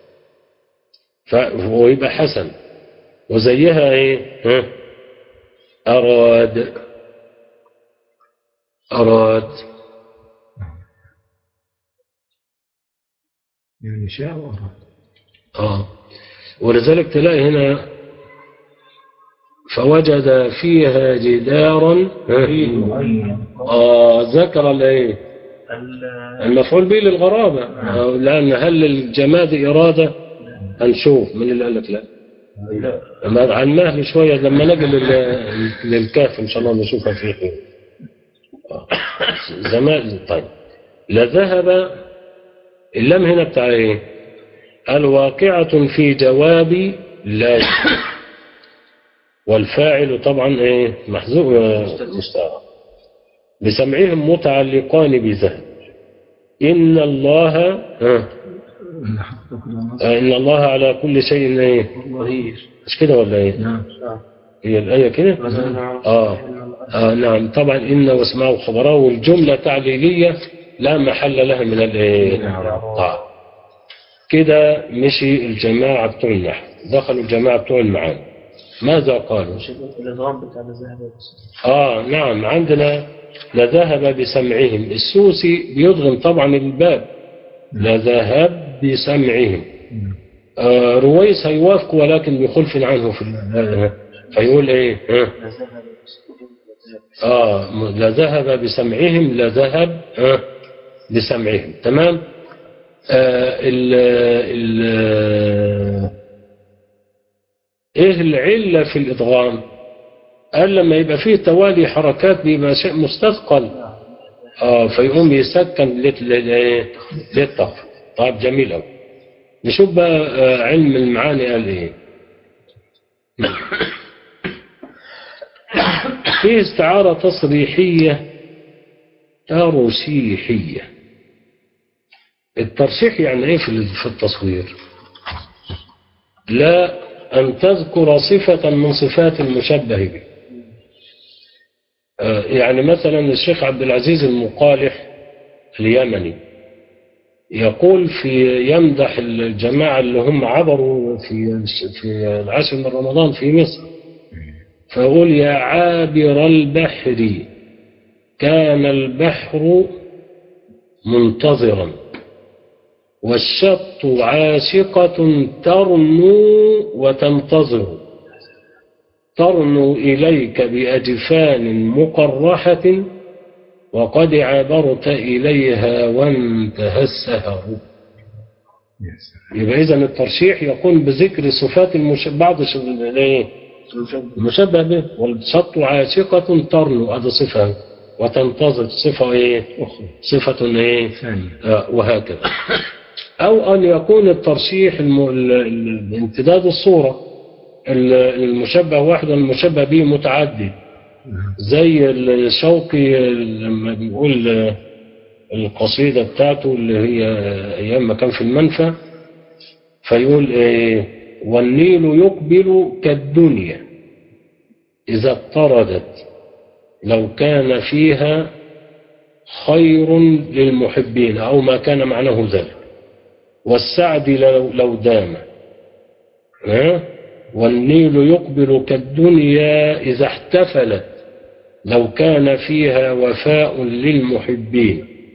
فهو يبقى حسن وزيها ايه ها أراد أراد يعني شاء وأراد آه ولذلك تلاقي هنا فوجد فيها جدارا ها؟ آه ذكر الايه ال- المفعول به للغرابة آه، لأن هل للجماد إرادة هنشوف من اللي قال لك لا لما عن مهل شوية لما نجي لل- للكهف إن شاء الله نشوفها في خير آه. زمان طيب لذهب اللام هنا بتاع ايه الواقعة في جواب لا والفاعل طبعا ايه محذوف مستعار بسمعهم متعلقان بذهب إن الله ها إن حقك لنصر آه، إن الله على كل شيء ايه ظهير مش كده ولا ايه نعم هي الآية كده آه. آه نعم طبعا إن واسمعوا خبره والجملة تعليلية لا محل لها من الايه آه. كده مشي الجماعة بتوع النحو دخلوا الجماعة بتوع المعاني ماذا قالوا الإضراب بتاع الذهب بس آه نعم عندنا لذهب بسمعهم السوسي بيضغم طبعا الباب لذهب بسمعهم آه رويس هيوافق ولكن بخلف عنه في ال- فيقول ايه ها؟ الذهب بس اه م- لذهب بسمعهم لذهب آه بسمعهم تمام آه ال ال ايه العلة في الادغام قال لما يبقى فيه توالي حركات بيبقى شيء مستثقل اه فيقوم يسكن لل- لل- للتخفيض طيب جميل قوي نشوف بقى آه علم المعاني قال ايه في استعارة تصريحية ترشيحية الترشيح يعني ايه في في التصوير لا أن تذكر صفة من صفات المشبه به آه، يعني مثلا الشيخ عبد العزيز المقالح اليمني يقول في يمدح الجماعة اللي هم عبروا في في العشر من رمضان في مصر فيقول يا عابر البحر كان البحر منتظرا والشط عاشقة ترنو وتنتظر ترنو إليك بأجفان مقرحة وقد عبرت إليها وانتهى السهر يا سلام يبقى إذا الترشيح يكون بذكر صفات المش... بعض ش- الإيه؟ المشبه به والشط عاشقة ترنو هذا صفة وتنتظر صفة إيه؟ أخرى صفة إيه؟ ثانية آه، وهكذا أو أن يكون الترشيح الم... ال- ال- امتداد الصورة ال- المشبه واحد والمشبه به متعدد نعم. زي الشوقي لما بيقول آه، القصيدة بتاعته اللي هي أيام ما كان في المنفى فيقول إيه والنيل يقبل كالدنيا إذا اضطردت لو كان فيها خير للمحبين أو ما كان معناه ذلك والسعد لو, لو دام ها؟ والنيل يقبل كالدنيا إذا احتفلت لو كان فيها وفاء للمحبين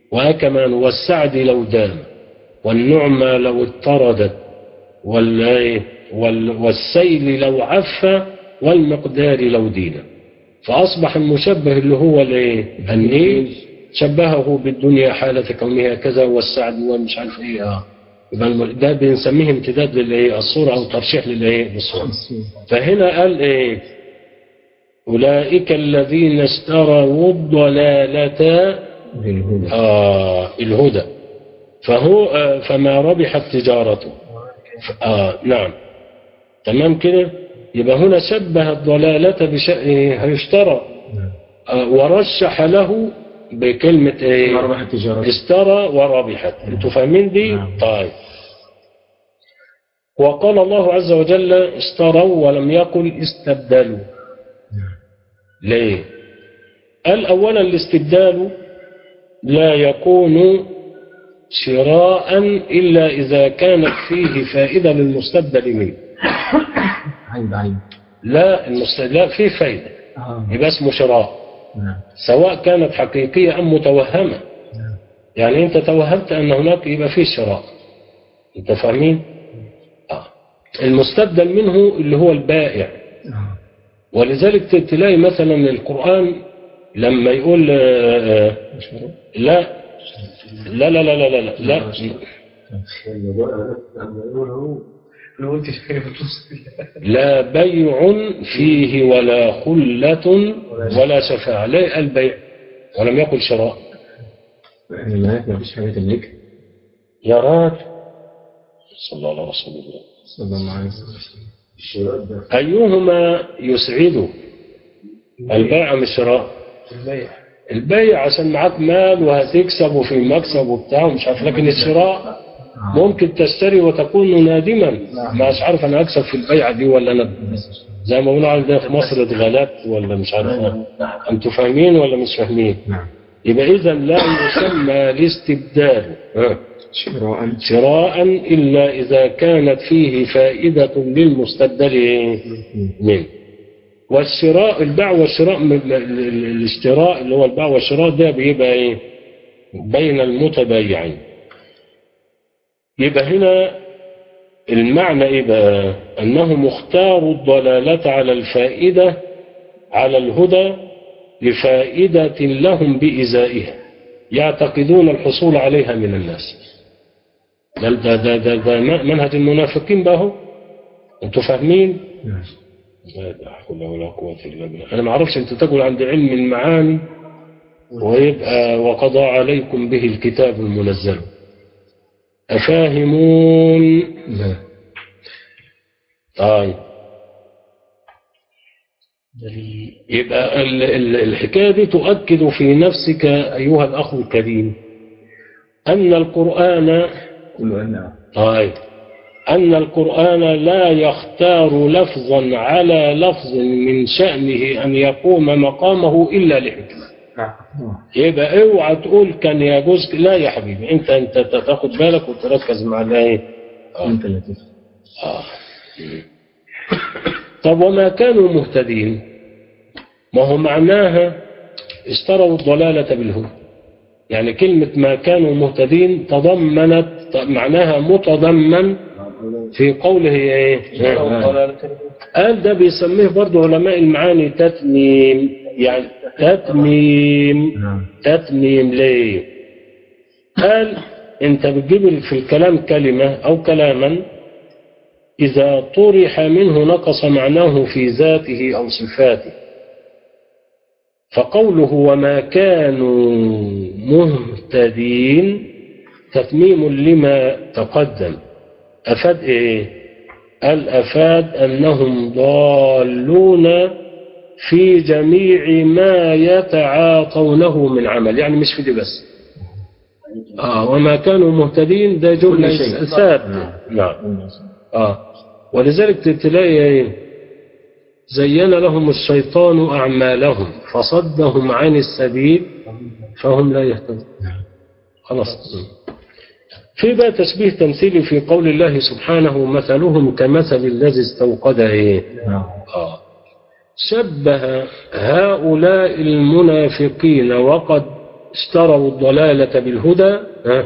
وكمان والسعد لو دام والنعمى لو اضطردت وال- وال- والسيل لو عف والمقدار لو دين فأصبح المشبه اللي هو الايه النيل شبهه بالدنيا حالة كونها كذا والسعد ومش عارف ايه اه يبقى الم- ده بنسميه امتداد للايه الصورة او ترشيح للايه للصورة فهنا قال ايه أولئك الذين اشتروا الضلالة للهدى آه الهدى فهو آه فما ربحت تجارته ف- آه نعم تمام كده يبقى هنا شبه الضلالة بشيء هيشترى نعم. آه ورشح له بكلمة ما ايه ربح التجارة اشترى وربحت انتوا فاهمين دي نعم. طيب وقال الله عز وجل اشتروا ولم يقل استبدلوا نعم. ليه قال أولا الاستبدال لا يكون شراء إلا إذا كانت فيه فائدة للمستبدل منه عيب عيب لا المستبدل لا فيه فائدة آه. يبقى اسمه شراء نعم سواء كانت حقيقية أم متوهمة نعم يعني أنت توهمت أن هناك يبقى فيه شراء أنت فاهمين؟ آه. المستبدل منه اللي هو البائع آه. ولذلك ت- تلاقي مثلا القرآن لما يقول آه، آه، مشروع لا لا لا لا لا لا, لا. لو قلت شيء بتوصل لا بيع فيه ولا خلة ولا شفاعة لا البيع ولم يقل شراء يعني ما ما فيش حاجة تملك يا راجل صلى الله على رسول الله صلى الله عليه وسلم الشراء ده أيهما يسعده البيع أم الشراء البيع البيع عشان معاك مال وهتكسب وفي مكسب وبتاع ومش عارف لكن الشراء آه. ممكن تشتري وتكون نادما مش عارف انا اكسب في البيعه دي ولا انا زي ما بيقولوا عندنا في مصر اتغلبت ولا مش عارف إيه. انتوا فاهمين ولا مش فاهمين نعم يبقى اذا لا يسمى الاستبدال ها، شراء شراء الا اذا كانت فيه فائده للمستبدل منه والشراء البيع والشراء م- ال- ال- الاشتراء اللي هو البيع والشراء ده بيبقى ايه بين المتبايعين يبقى هنا المعنى ايه بقى انهم اختاروا الضلالة على الفائدة على الهدى لفائدة لهم بإزائها يعتقدون الحصول عليها من الناس ده ده ده, ده, ده منهج المنافقين بقى هو انتوا فاهمين نعم لا حول ولا قوة إلا بالله أنا ما أعرفش أنت تقول عند علم المعاني ويبقى وقضى عليكم به الكتاب المنزل أفاهمون لا طيب دليل يبقى ال- ال- الحكاية دي تؤكد في نفسك أيها الأخ الكريم أن القرآن كل أن طيب أن القرآن لا يختار لفظا على لفظ من شأنه أن يقوم مقامه إلا لحكمة نعم يبقى اوعى تقول كان يجوز لا يا حبيبي انت انت تاخد بالك وتركز مع الايه آه. أنت التي آه. طب وما كانوا مهتدين ما هو معناها اشتروا الضلالة بالهدى يعني كلمة ما كانوا مهتدين تضمنت معناها متضمن في قوله ايه قال ده بيسميه برضه علماء المعاني تتميم يعني تتميم نعم تتميم ليه قال انت بتجيب في الكلام كلمة او كلاما اذا طرح منه نقص معناه في ذاته او صفاته فقوله وما كانوا مهتدين تتميم لما تقدم افاد ايه قال افاد انهم ضالون في جميع ما يتعاطونه من عمل يعني مش في دي بس آه وما كانوا مهتدين ده جملة كل شيء. ثابتة نعم آه ولذلك تلاقي إيه؟ زين لهم الشيطان أعمالهم فصدهم عن السبيل فهم لا يهتدون خلاص في بقى تشبيه تمثيلي في قول الله سبحانه مثلهم كمثل الذي استوقد ايه نعم آه. شبه هؤلاء المنافقين وقد اشتروا الضلالة بالهدى ها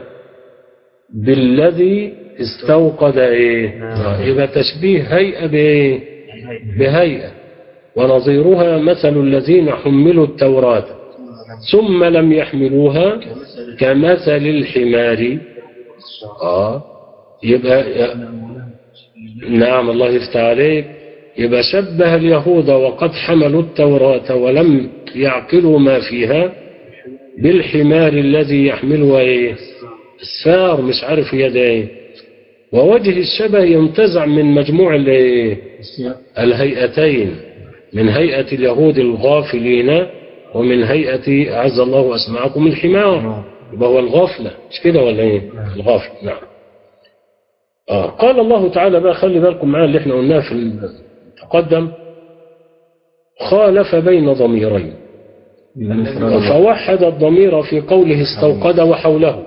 بالذي استوقد ايه آه، يبقى تشبيه هيئة بايه بهيئة ونظيرها مثل الذين حملوا التوراة ثم لم يحملوها كمثل الحمار اه يبقى نعم الله يفتح عليك يبقى شبه اليهود وقد حملوا التوراة ولم يعقلوا ما فيها بالحمار الذي يحملها ايه السار مش عارف هي ده ايه ووجه الشبه ينتزع من مجموع الايه الهيئتين من هيئة اليهود الغافلين ومن هيئة أعز الله أسماعكم الحمار يبقى هو الغفلة مش كده ولا ايه الغفلة نعم آه. قال الله تعالى بقى خلي بالكم معايا اللي احنا قلناه في التقدم خالف بين ضميرين فوحد الضمير في قوله استوقد وحوله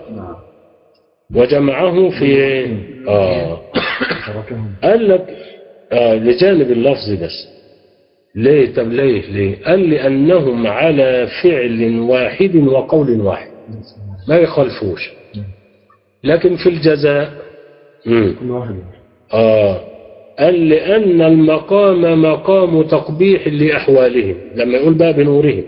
وجمعه في آه قال لك آه لجانب اللفظ بس ليه طب ليه ليه قال لأنهم على فعل واحد وقول واحد ما يخالفوش لكن في الجزاء مم. كل واحد آه قال لأن المقام مقام تقبيح لأحوالهم لما يقول بقى بنورهم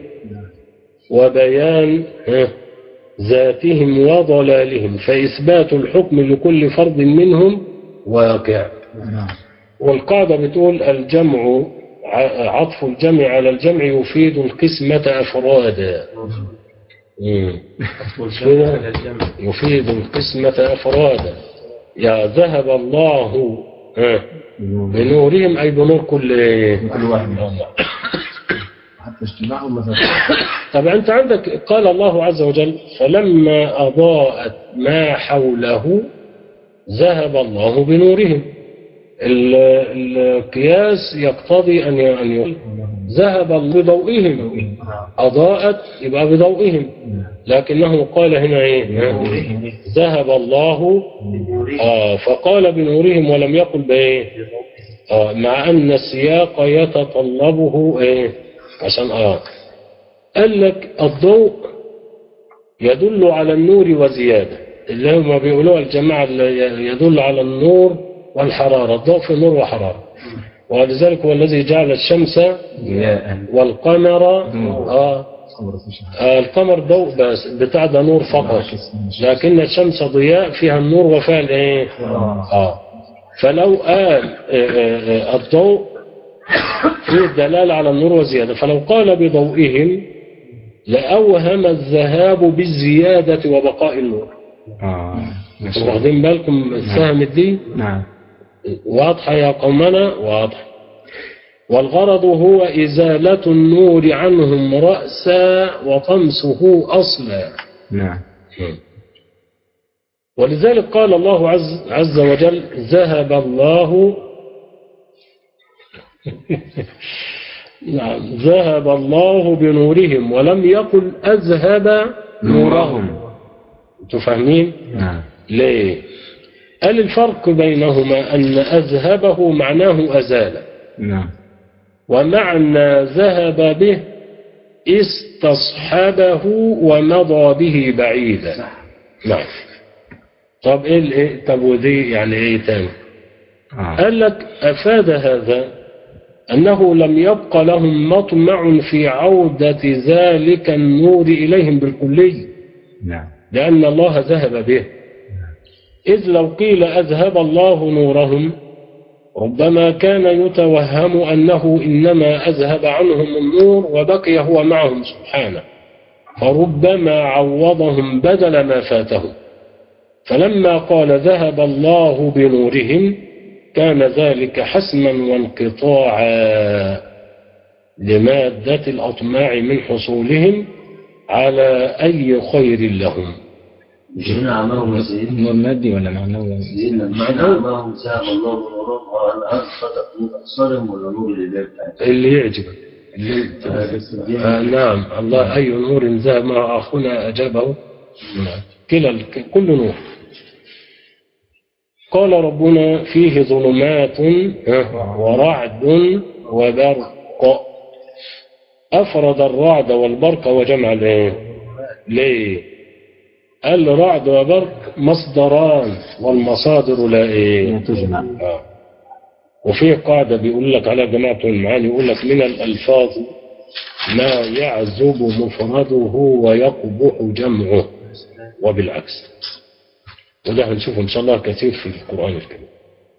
وبيان ها، ذاتهم وضلالهم فإثبات الحكم لكل فرد منهم واقع نعم والقاعدة بتقول الجمع ع- عطف الجمع على الجمع يفيد القسمة أفرادا مم. والجمع الجمع يفيد القسمة أفرادا يا ذهب الله ها، بنورهم أي بنور كل كل واحد حتى اجتماعهم مثلا طبعا أنت عندك قال الله عز وجل فلما أضاءت ما حوله ذهب الله بنورهم ال- القياس يقتضي أن ي- أن ي- ذهب الله بضوئهم أضاءت يبقى بضوئهم لكنه قال هنا إيه ذهب الله آه فقال بنورهم ولم يقل بإيه آه مع أن السياق يتطلبه إيه عشان آه قال لك الضوء يدل على النور وزيادة اللي هم بيقولوها الجماعة اللي يدل على النور والحرارة الضوء في نور وحرارة ولذلك هو الذي جعل الشمس ضياء والقمر نور. آه خبر اسمه آه، القمر ضوء بس بتاع ده نور فقط لكن الشمس ضياء فيها النور وفيها الايه اه فلو قال آه، آه، آه، الضوء فيه دلالة على النور وزيادة فلو قال بضوئهم لأوهم الذهاب بالزيادة وبقاء النور اه واخدين بالكم فهمت دي نعم واضحة يا قومنا واضحة والغرض هو إزالة النور عنهم رأسا وطمسه أصلا نعم ولذلك قال الله عز, عز وجل ذهب الله نعم ذهب الله بنورهم ولم يقل أذهب نورهم أنتوا فاهمين؟ نعم ليه؟ قال الفرق بينهما أن أذهبه معناه أزال نعم ومعنى ذهب به استصحبه ومضى به بعيدا نعم طب ايه الايه طب ودي يعني ايه تاني آه. قال لك افاد هذا انه لم يبق لهم مطمع في عودة ذلك النور اليهم بالكلي نعم لأن الله ذهب به إذ لو قيل أذهب الله نورهم ربما كان يتوهم أنه إنما أذهب عنهم النور وبقي هو معهم سبحانه فربما عوضهم بدل ما فاتهم فلما قال ذهب الله بنورهم كان ذلك حسما وانقطاعا لمادة الأطماع من حصولهم على أي خير لهم إن أعمالهم يا سيدنا نور مادي ولا معنوي؟ إن إن أعمالهم ساق الله نورهم وأن أنصت نور أبصارهم ولا نور الإله بتاعتهم اللي يعجبك آه نعم الله أي نور ذهب مع أخونا أجابه نعم. كلا الك- كل نور قال ربنا فيه ظلمات ها، ورعد وبرق أفرد الرعد والبرق وجمع الايه ليه قال رعد وبرق مصدران والمصادر لا ايه لا تجمع آه. وفي قاعدة بيقول لك على جماعة المعاني يقول لك من الألفاظ ما يعزب مفرده ويقبح جمعه وبالعكس وده هنشوفه إن شاء الله كثير في القرآن الكريم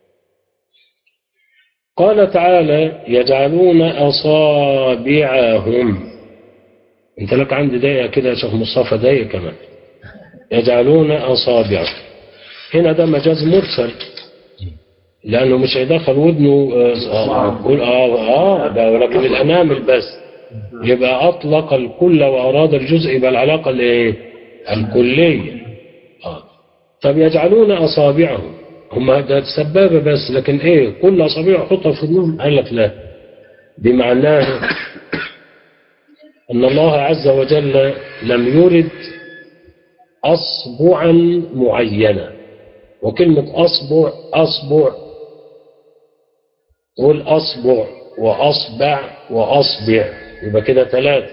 قال تعالى يجعلون أصابعهم انت لك عندي دقيقة كده يا شيخ مصطفى دقيقة كمان يجعلون أصابعهم هنا ده مجاز مرسل لأنه مش هيدخل ودنه آه آه, آه, آه ده ولكن الأنامل بس يبقى أطلق الكل وأراد الجزء يبقى العلاقة الإيه؟ الكلية آه. طب يجعلون أصابعهم هم ده سبابة بس لكن إيه كل أصابع حطها في ودنهم قال لك لا بمعناه أن الله عز وجل لم يرد أصبعا معينة وكلمة أصبع أصبع قول أصبع وأصبع وأصبع يبقى كده ثلاثة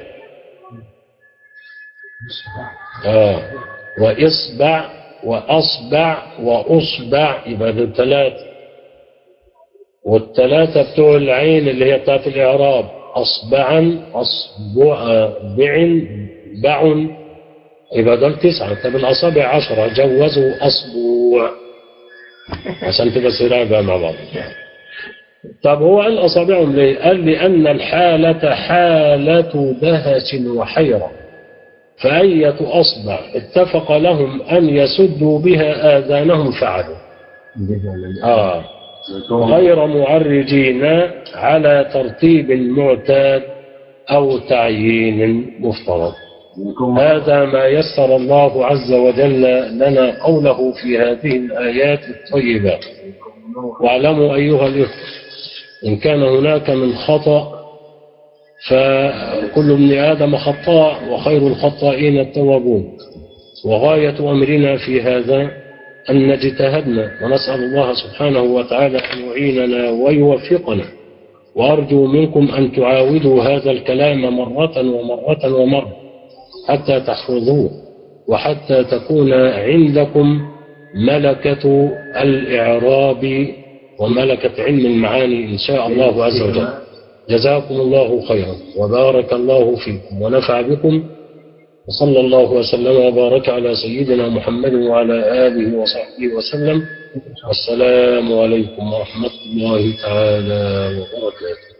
آه وإصبع وأصبع وأصبع يبقى ده ثلاثة والثلاثة بتوع العين اللي هي بتاعت الإعراب أصبعا أصبع بع باع يبقى دول تسعة طب الأصابع عشرة جوزوا أصبوع عشان تبقى سرعة بقى مع بعض طب هو قال أصابعهم ليه؟ قال لأن الحالة حالة دهش وحيرة فأية أصبع اتفق لهم أن يسدوا بها آذانهم فعلوا آه غير معرجين على ترتيب معتاد أو تعيين مفترض هذا ما يسر الله عز وجل لنا قوله في هذه الآيات الطيبات واعلموا أيها الإخوة إن كان هناك من خطأ فكل ابن آدم خطاء وخير الخطائين التوابون وغاية أمرنا في هذا أن نجتهدنا ونسأل الله سبحانه وتعالى أن يعيننا ويوفقنا وأرجو منكم أن تعاودوا هذا الكلام مرة ومرة ومرة حتى تحفظوه وحتى تكون عندكم ملكة الإعراب وملكة علم المعاني إن شاء الله عز وجل جزاكم الله خيرا وبارك الله فيكم ونفع بكم وصلى الله وسلم وبارك على سيدنا محمد وعلى آله وصحبه وسلم والسلام عليكم ورحمة الله تعالى وبركاته